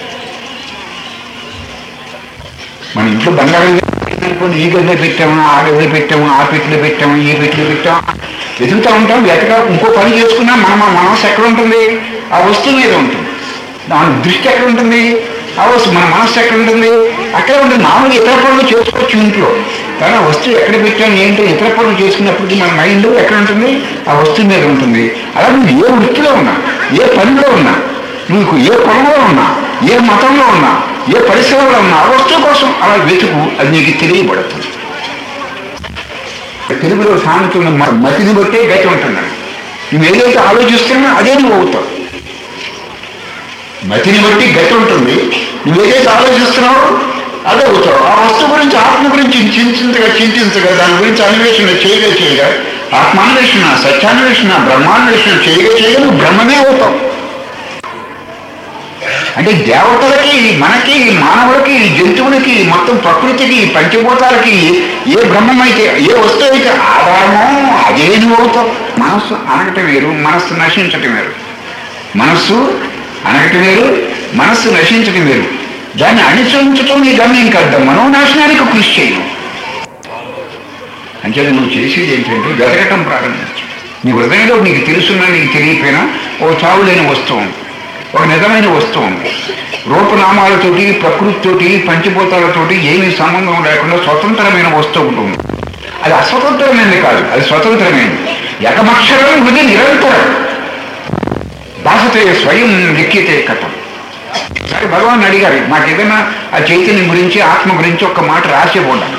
మన ఇంట్లో బంగారం అనుకోండి ఈ గదిలో పెట్టాము ఆ గదిలో పెట్టాము ఆ పెట్టిలో పెట్టాము ఈ పెట్టిలో పెట్టాము వెతుకుతూ ఉంటాం వెతక ఇంకో పని చేసుకున్నా మన మన మనసు ఎక్కడ ఉంటుంది ఆ వస్తువు మీద ఉంటుంది దాని దృష్టి ఎక్కడ ఉంటుంది ఆ వస్తువు మన మనసు ఎక్కడ ఉంటుంది అక్కడే ఉంటుంది మామూలుగా ఇతర పనులు చేసుకోవచ్చు ఇంట్లో కానీ ఆ వస్తువు ఎక్కడ పెట్టాము ఏంటో ఇతర పనులు చేసుకున్నప్పటికీ మన మైండ్ ఎక్కడ ఉంటుంది ఆ వస్తువు మీద ఉంటుంది అలా నువ్వు ఏ వృత్తిలో ఉన్నా ఏ పనిలో ఉన్నా నీకు ఏ పొలంలో ఉన్నా ఏ మతంలో ఉన్నా ఏ పరిసరంలో ఉన్న ఆ వస్తువు కోసం అలా వెతుకు అది నీకు తెలియబడుతుంది తెలుగులో సామెత ఉన్న మ- మతిని బట్టే గతి ఉంటున్నాడు నువ్వు ఏదైతే ఆలోచిస్తున్నా అదే నువ్వు అవుతావు మతిని బట్టి గతి ఉంటుంది నువ్వు ఏదైతే ఆలోచిస్తున్నావో అదే అవుతావు ఆ వస్తువు గురించి ఆత్మ గురించి చింతించగా చింతించగా దాని గురించి అన్వేషణ చేయగా చేయగా ఆత్మాన్వేషణ సత్యాన్వేషణ బ్రహ్మాన్వేషణ చేయగా చేయగా నువ్వు బ్రహ్మమే అవుతావు అంటే దేవతలకి మనకి మానవులకి జంతువులకి మొత్తం ప్రకృతికి పంచభూతాలకి ఏ బ్రహ్మమైతే ఏ వస్తువు అయితే ఆధారమో అదే నువ్వు అవుతావు మనస్సు అనగటం వేరు మనస్సు నశించటం వేరు మనస్సు అనగటం వేరు మనస్సు నశించటం వేరు దాన్ని అణిచుంచటం నీ గమ్యం కాదు మనోనాశనానికి కృషి చేయను అంటే నువ్వు చేసేది ఏంటంటే వెతకటం ప్రారంభించు నీ హృదయంలో నీకు తెలుసున్నా నీకు తెలియకపోయినా ఓ చావు లేని వస్తువు ఉంది. ఒక నిజమైన వస్తువు ఉంది రూపనామాలతోటి ప్రకృతితోటి పంచభూతాలతోటి ఏమీ సంబంధం లేకుండా స్వతంత్రమైన వస్తువు ఒకటి ఉంది అది అస్వతంత్రమైనది కాదు అది స్వతంత్రమైనది యకమక్షరం ఇది నిరంతరం భాషతే స్వయం లిఖితే కథం సరే భగవాన్ అడిగారు నాకు ఏదైనా ఆ చైతన్యం గురించి ఆత్మ గురించి ఒక మాట రాసి ఉండాలి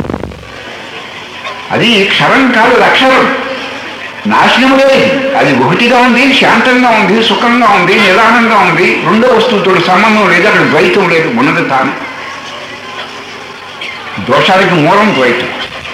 అది క్షరం కాదు అది అక్షరం నాశనం లేదు అది ఒకటిగా ఉంది శాంతంగా ఉంది సుఖంగా ఉంది నిదానంగా ఉంది రెండో వస్తువుతో సంబంధం లేదు అక్కడ ద్వైతం లేదు ఉన్నది తాను దోషానికి మూలం ద్వైతం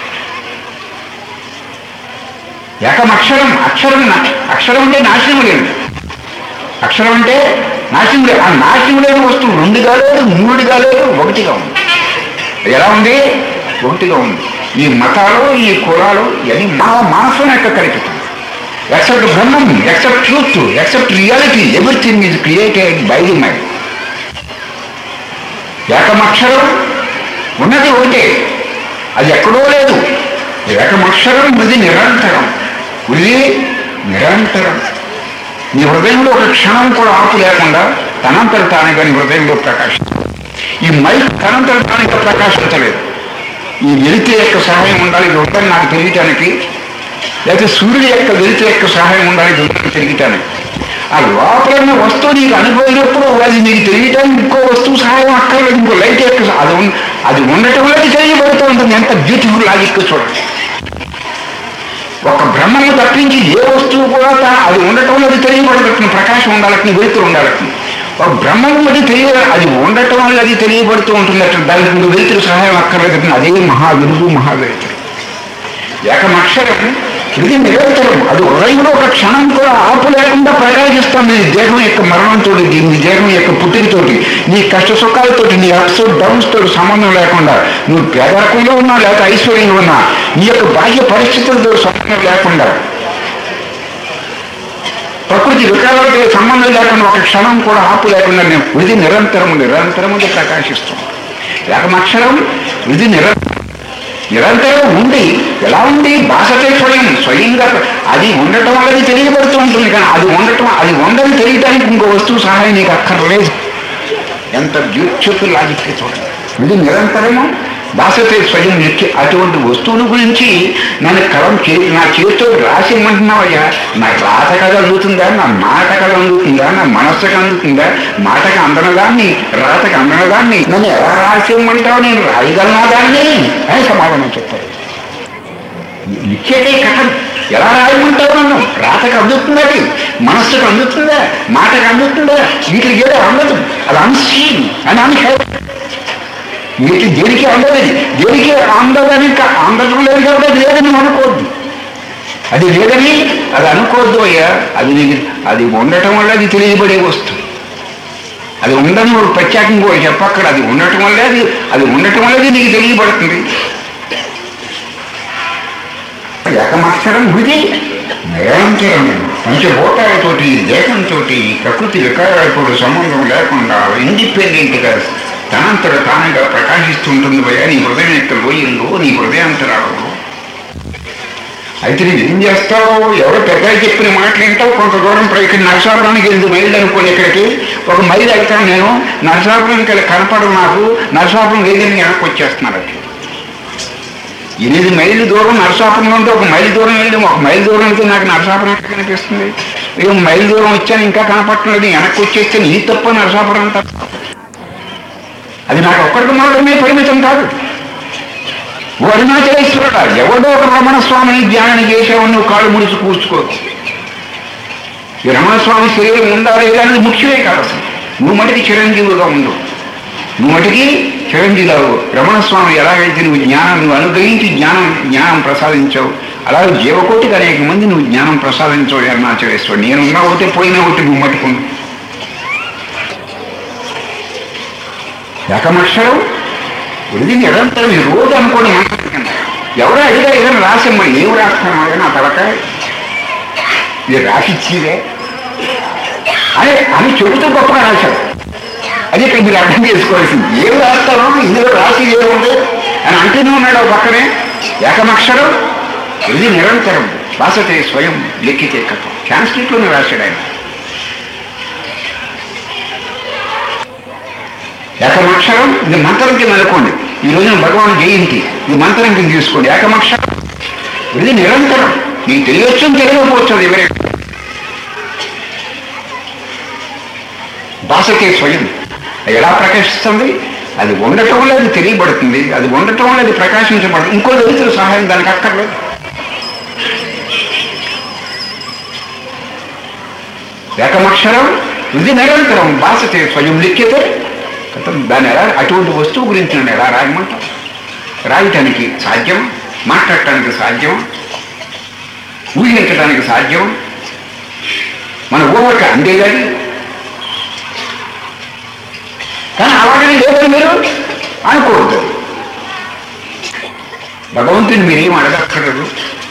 ఏకమక్షరం అక్షరం నా- అక్షరం అంటే నాశనం లేదు అక్షరం అంటే నాశనం లేదు ఆ నాశనం లేని వస్తువు రెండుగా లేదు మూడుగా లేదు ఒకటిగా ఉంది ఎలా ఉంది ఒకటిగా ఉంది ఈ మతాలు ఈ కులాలు ఇవన్నీ మా మనసును యొక్క కల్పితం except Brahmam except truth except reality everything is created by the mind ఏకమక్షరం ఉన్నది ఒకటే అది ఎక్కడో లేదు ఏకమక్షరం ఇది నిరంతరం ఇది నిరంతరం నీ హృదయంలో ఒక క్షణం కూడా ఆపు లేకుండా తనంతట తానుగా నీ హృదయంలో ప్రకాశిస్తుంది ఈ మైక్ తనంతట తానుగా ప్రకాశించలేదు ఈ వెలితి యొక్క సహాయం ఉండాలి ఇది ఉందని నాకు తెలియటానికి లేకపోతే సూర్యుడి యొక్క వెలితి యొక్క సహాయం ఉండాలి ఇది ఉందని తెలియటానికి ఆ లోపల ఉన్న వస్తువు నీకు అనుభవినప్పుడు అది నీకు తెలియటానికి ఇంకో వస్తువు సహాయం అక్కర్లేదు ఇంకో లైట్ యొక్క సహా- అది ఉన్- అది ఉండటం వల్ల అది తెలియబడుతూ ఉంటుంది ఎంత బ్యూటిఫుల్ లాజిక్ చూడండి ఒక బ్రహ్మను తప్పించి ఏ వస్తువు కూడా తా- అది ఉండటం వల్ల అది తెలియబడగట్టిన ప్రకాశం ఉండాలని వెలుతురు ఉండాలని ఒక బ్రహ్మము అది తెలియ అది ఉండటం వల్ల అది తెలియబడుతూ ఉంటుంది అట్లా దానికి ముందు వెలుతురు సహాయం అక్కర్లేదు అదే మహా వెలుగు మహా వెలుతురు ఏకమక్షరం ఇది నిరంతరం అది హృదయంలో ఒక క్షణం కూడా ఆపు లేకుండా ప్రకాశిస్తుంది నీ దేహం యొక్క మరణంతో నీ దేహం యొక్క పుట్టికతోటి నీ కష్ట సుఖాలతోటి నీ అప్స్ డౌన్స్ తోటి సంబంధం లేకుండా నువ్వు పేదరికంలో ఉన్నా లేకపోతే ఐశ్వర్యంలో ఉన్నా నీ యొక్క బాహ్య పరిస్థితులతో సంబంధం లేకుండా ప్రకృతి వికారాలతో సంబంధం లేకుండా ఒక క్షణం కూడా ఆపు లేకుండా నేను ఇది నిరంతరం నిరంతరం ప్రకాశిస్తుంది ఏకమక్షరం ఇది నిరంతరం నిరంతరం ఉంది ఎలా ఉంది భాషతే స్వయం స్వయంగా అది ఉండటం వల్ల అది తెలియబడుతూ ఉంటుంది కానీ అది ఉండటం అది ఉండని తెలియటానికి ఇంకో వస్తువు సహాయం నీకు అక్కర్లేదు ఎంత బ్యూటిఫుల్ లాజిక్ చూడండి ఇది నిరంతరము భాషతే స్వయం నిత్య అటువంటి వస్తువుల గురించి నన్ను కలం చే నా చేతితో రాసి ఇమ్మంటున్నావయ్యా నా రాత కథ అందుతుందా నా మాట కథ అందుతుందా నా మనస్సుకు అందుతుందా మాటకు అందన దాన్ని రాతకు అందన దాన్ని నన్ను ఎలా రాసి ఇమ్మంటావు నేను రాయగలనా దాన్ని అని సమాధానం చెప్తారు నిత్యతే కథ ఎలా రాయమంటావు నన్ను రాతకు అందుతుందా అది మనస్సుకు అందుతుందా మాటకు అందుతుందా వీటికి ఏదో అందదు అది అన్సీన్ అని అన్హెల్ప్ వీటి దేనికి అందదు దేనికి అందదని కా- అందడం లేదు కాబట్టి అది లేదని నువ్వు అనుకోవద్దు అది లేదని అది అనుకోవద్దు అయ్యా అది నీకు అది ఉండటం వల్ల అది తెలియబడే వస్తువు అది ఉండని వాడు ప్రత్యేకంగా కూడా చెప్పక్కడ అది ఉండటం వల్లే అది అది ఉండటం వల్ల అది నీకు తెలియబడుతుంది ఏకమక్షరం ఇది నిరంతరం పంచభూతాలతోటి దేశంతో ప్రకృతి వికారాలతో సంబంధం లేకుండా ఇండిపెండెంట్గా తనంతట తానుగా ప్రకాశిస్తుంటుంది భయ నీ హృదయం యొక్క లోయంలో నీ హృదయాంతరాలలో అయితే నీవు ఏం చేస్తావు ఎవరో పెద్దగా చెప్పిన మాటలు వింటావు కొంత దూరం ఇక్కడ నరసాపురానికి ఎనిమిది మైళ్ళు అనుకోని ఇక్కడికి ఒక మైలు వెళ్తాను నేను నరసాపురానికి వెళ్ళి కనపడదు నాకు నరసాపురం లేదని వెనక్కి వచ్చేస్తున్నారు అట్లా ఎనిమిది మైళ్ళు దూరం నరసాపురం ఉంటే ఒక మైలు దూరం వెళ్ళి ఒక మైలు దూరం వెళ్తే నాకు నరసాపురం ఎక్కడ కనిపిస్తుంది ఇక మైలు దూరం వచ్చాను ఇంకా కనపడలేదు వెనక్కి వచ్చేస్తే నీ తప్ప నరసాపురం తప్ప అది నాకు ఒక్కడికి మాత్రమే పరిమితం కాదు ఓ అరుణాచలేశ్వరుడా ఎవడో ఒక రమణ స్వామిని ధ్యానం చేసేవాడు నువ్వు కాళ్ళు ముడిచి కూర్చుకోవచ్చు ఈ రమణస్వామి శరీరం ఉందా లేదా అనేది ముఖ్యమే కాదు అసలు నువ్వు మటుకి చిరంజీవుగా ఉండు నువ్వు మటుకి చిరంజీవులు రమణస్వామి ఎలాగైతే నువ్వు జ్ఞానం నువ్వు అనుగ్రహించి జ్ఞానం జ్ఞానం ప్రసాదించావు అలాగే జీవకోటికి అనేక మంది నువ్వు జ్ఞానం ప్రసాదించవు అరుణాచలేశ్వరుడు నేను ఉన్నా ఒకటి పోయినా ఒకటి నువ్వు మట్టుకున్నావు ఏకమక్షరం ఇది నిరంతరం ఈ రోజు అనుకోని మాట్లాడుతున్నా ఎవరో అడిగా ఏదైనా రాసమ్మని ఏం రాస్తాను నా తలకాయ ఇది రాసిచ్చిదే అదే అని చెబుతూ గొప్పగా రాశాడు అది ఇక్కడ మీరు అర్థం చేసుకోవాల్సింది ఏం రాస్తారో ఇందులో రాసి ఏముంది అని అంటూనే ఉన్నాడు ఆ పక్కనే ఏకమక్షరం ఇది నిరంతరం భాషతే స్వయం లెక్కితే కథ సాంస్క్రిట్లోనే రాశాడు ఆయన ఏకమక్షరం ఇది మంత్రం కింద అనుకోండి ఈ రోజున భగవాన్ జయంతి ఇది మంత్రం కింద తీసుకోండి ఏకమక్షరం ఇది నిరంతరం నీకు తెలియచ్చు తెలియకపోవచ్చు అది ఎవరే భాషకే స్వయం అది ఎలా ప్రకాశిస్తుంది అది ఉండటం వల్ల అది తెలియబడుతుంది అది ఉండటం వల్ల అది ప్రకాశించబడుతుంది ఇంకో దళితుల సహాయం దానికి అక్కర్లేదు ఏకమక్షరం ఇది నిరంతరం భాషతే స్వయం లిఖ్యతే కథం దాన్ని ఎలా అటువంటి వస్తువు గురించి నన్ను ఎలా రాయమంటాం రాయటానికి సాధ్యం మాట్లాడటానికి సాధ్యం ఊహించడానికి సాధ్యం మన ఊహకి అందేగాని కానీ అలాగని లేదని మీరు అనుకోవద్దు భగవంతుని మీరేం అడగక్కర్లేదు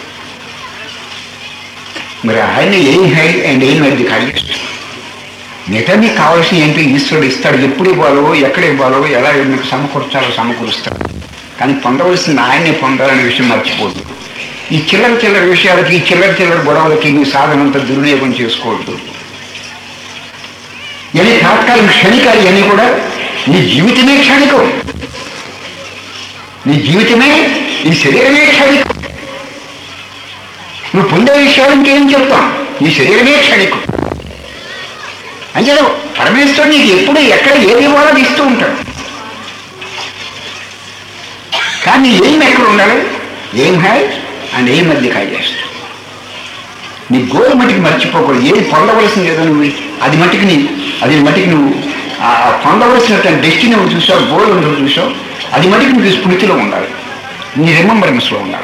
మరి ఆయన ఏం హై అండ్ ఏం అది ఖాళీ మిగతా మీకు కావాల్సిన ఏంటి ఈశ్వరుడు ఇస్తాడు ఎప్పుడు ఇవ్వాలో ఎక్కడ ఇవ్వాలో ఎలా మీకు సమకూర్చాలో సమకూరుస్తాడు కానీ పొందవలసింది ఆయనే పొందాలనే విషయం మర్చిపోద్దు ఈ చిల్లర చిల్లర విషయాలకి ఈ చిల్లర చిల్లర గొడవలకి మీ సాధనంతా దుర్వినియోగం చేసుకోవద్దు ఇవన్నీ తాత్కాలిక క్షణికాలు ఇవన్నీ కూడా నీ జీవితమే క్షణికం నీ జీవితమే నీ శరీరమే క్షణికం నువ్వు పొందే విషయాలు ఇంకేం చెప్తాం నీ శరీరమే క్షణికం అంటే పరమేశ్వరుడు నీకు ఎప్పుడు ఎక్కడ ఏది ఇవ్వాలో అది ఇస్తూ ఉంటాడు కానీ ఏం ఎక్కడ ఉండాలి ఏం హాయ్ అండ్ ఏం మధ్య కాయ చేస్తాడు నీ గోల్ మట్టికి మర్చిపోకూడదు ఏది పొందవలసింది ఏదో నువ్వు అది మట్టికి నీ అది మట్టికి నువ్వు ఆ పొందవలసినటువంటి డెస్టినీ నువ్వు చూసావు గోల్ నువ్వు చూసావు అది మట్టికి నువ్వు స్మృతిలో ఉండాలి నీ రిమంబరెన్స్లో ఉండాలి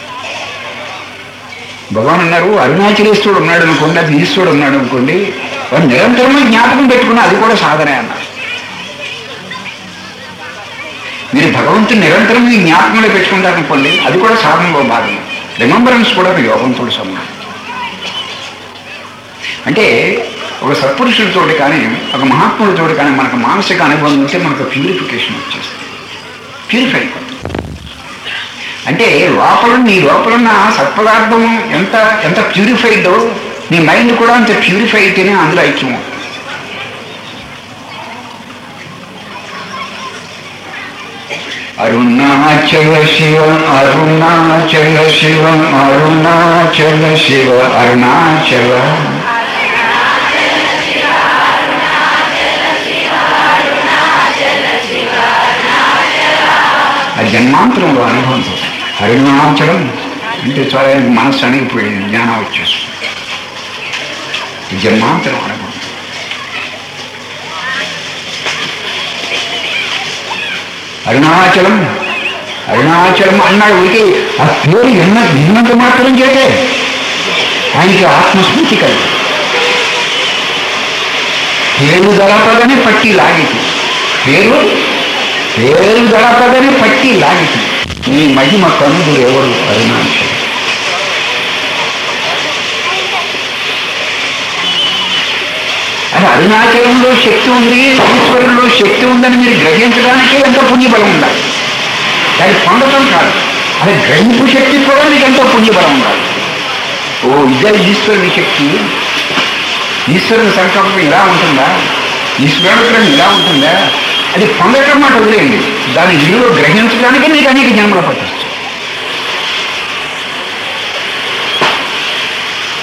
భగవాన్ అన్నారు అరుణాచలేశ్వరుడు ఉన్నాడు అనుకోండి అది ఈశ్వరుడు ఉన్నాడు అనుకోండి వాడు నిరంతరమే జ్ఞాపకం పెట్టుకున్న అది కూడా సాధనే అన్నారు మీరు భగవంతుని నిరంతరం మీ జ్ఞాపకంలో పెట్టుకుంటారనుకోండి అది కూడా సాధనలో భాగం రిమంబరెన్స్ కూడా ఒక యోగంతో సమానం అంటే ఒక సత్పురుషుడితోటి కానీ ఒక మహాత్ముడితోటి కానీ మనకు మానసిక అనుభవం ఉంటే మనకు ప్యూరిఫికేషన్ వచ్చేస్తుంది ప్యూరిఫై అయిపోతుంది అంటే లోపల నీ లోపల ఉన్న సత్పదార్థం ఎంత ఎంత ప్యూరిఫైడో నీ మైండ్ కూడా అంత ప్యూరిఫై అయితేనే అందులో ఐక్యం అవుతుంది. అరుణాచల శివ అరుణాచల శివ అరుణాచల శివ అరుణాచల ఆ జన్మాంతరంలో అనుభవంతో అరుణాచలం అంటే చాలా మనస్సు అణిగిపోయింది జ్ఞానం వచ్చేస్తుంది ఈ జన్మాంతరం అనుభవం అరుణాచలం అరుణాచలం అన్నాడు ఉనికి ఆ పేరు ఎన్న విన్నంత మాత్రం చేతే ఆయనకి ఆత్మస్మృతి కలిగి పేరు దళపదని పట్టి లాగితి పేరు పేరు దళపదని పట్టి లాగితి నీ మహిమ కనుడు ఎవరు అరుణాచలం అది అరుణాచలంలో శక్తి ఉంది ఈశ్వరుల్లో శక్తి ఉందని మీరు గ్రహించడానికి ఎంతో పుణ్యబలం ఉండాలి దాన్ని పొందటం కాదు అది గ్రహింపు శక్తి కూడా మీకు ఎంతో పుణ్యబలం ఉండాలి ఓ ఇదే ఈశ్వరుని శక్తి ఈశ్వరుని సంకల్పం ఇలా ఉంటుందా ఈశ్వరుని ఇలా ఉంటుందా అది పొందటం మాట వదిలేయండి దాని విలువ గ్రహించడానికి మీకు అనేక జన్మల పట్టచ్చు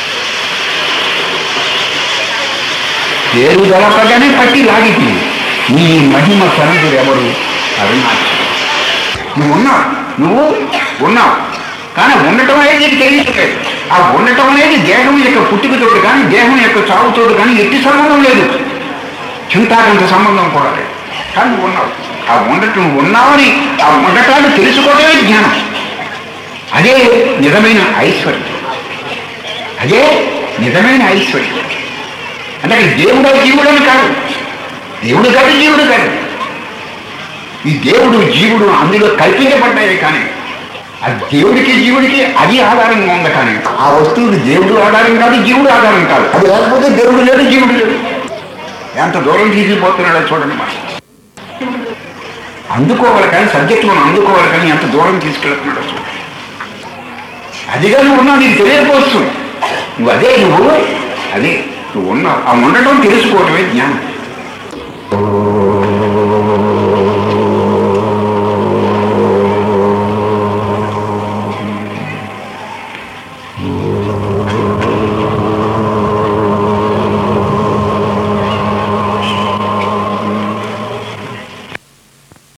పేరు దొరకగానే పట్టి లాగిపోయింది నీ మహిమ తనదుడు ఎవరు అరుణాచలం నువ్వు ఉన్నావు నువ్వు ఉన్నావు కానీ ఉండటం అనేది నీకు తెలియట్లేదు ఆ ఉండటం అనేది దేహం యొక్క పుట్టుకతోడు కానీ దేహం యొక్క చావుతోడు కానీ ఎట్టి సంబంధం లేదు చింతాకంత సంబంధం కూడా లేదు కానీ నువ్వు ఉన్నావు ఆ ఉండటం నువ్వు ఉన్నావని ఆ ఉండటాన్ని తెలుసుకోవడమే జ్ఞానం అదే నిజమైన ఐశ్వర్యం అదే నిజమైన ఐశ్వర్యం అంటే అక్కడ దేవుడు జీవుడు అని కాదు దేవుడు కాదు జీవుడు కాదు ఈ దేవుడు జీవుడు అందులో కల్పించబడ్డాయి కానీ ఆ దేవుడికి జీవుడికి అది ఆధారంగా ఉంది కానీ ఆ వస్తువుకి దేవుడు ఆధారం కాదు జీవుడు ఆధారం కాదు అది లేకపోతే దేవుడు లేదు జీవుడు లేదు ఎంత దూరం తీసుకుపోతున్నాడో చూడండి మనం అందుకోవాలి కానీ సబ్జెక్ట్ మనం అందుకోవాలి కానీ ఎంత దూరం తీసుకెళ్తున్నాడో చూడండి అదిగా నువ్వు ఉన్నావు నీకు తెలియకపోవచ్చు నువ్వు అదే నువ్వు అదే నువ్వు ఉన్నావు ఆ ఉండటం తెలుసుకోవటమే జ్ఞానం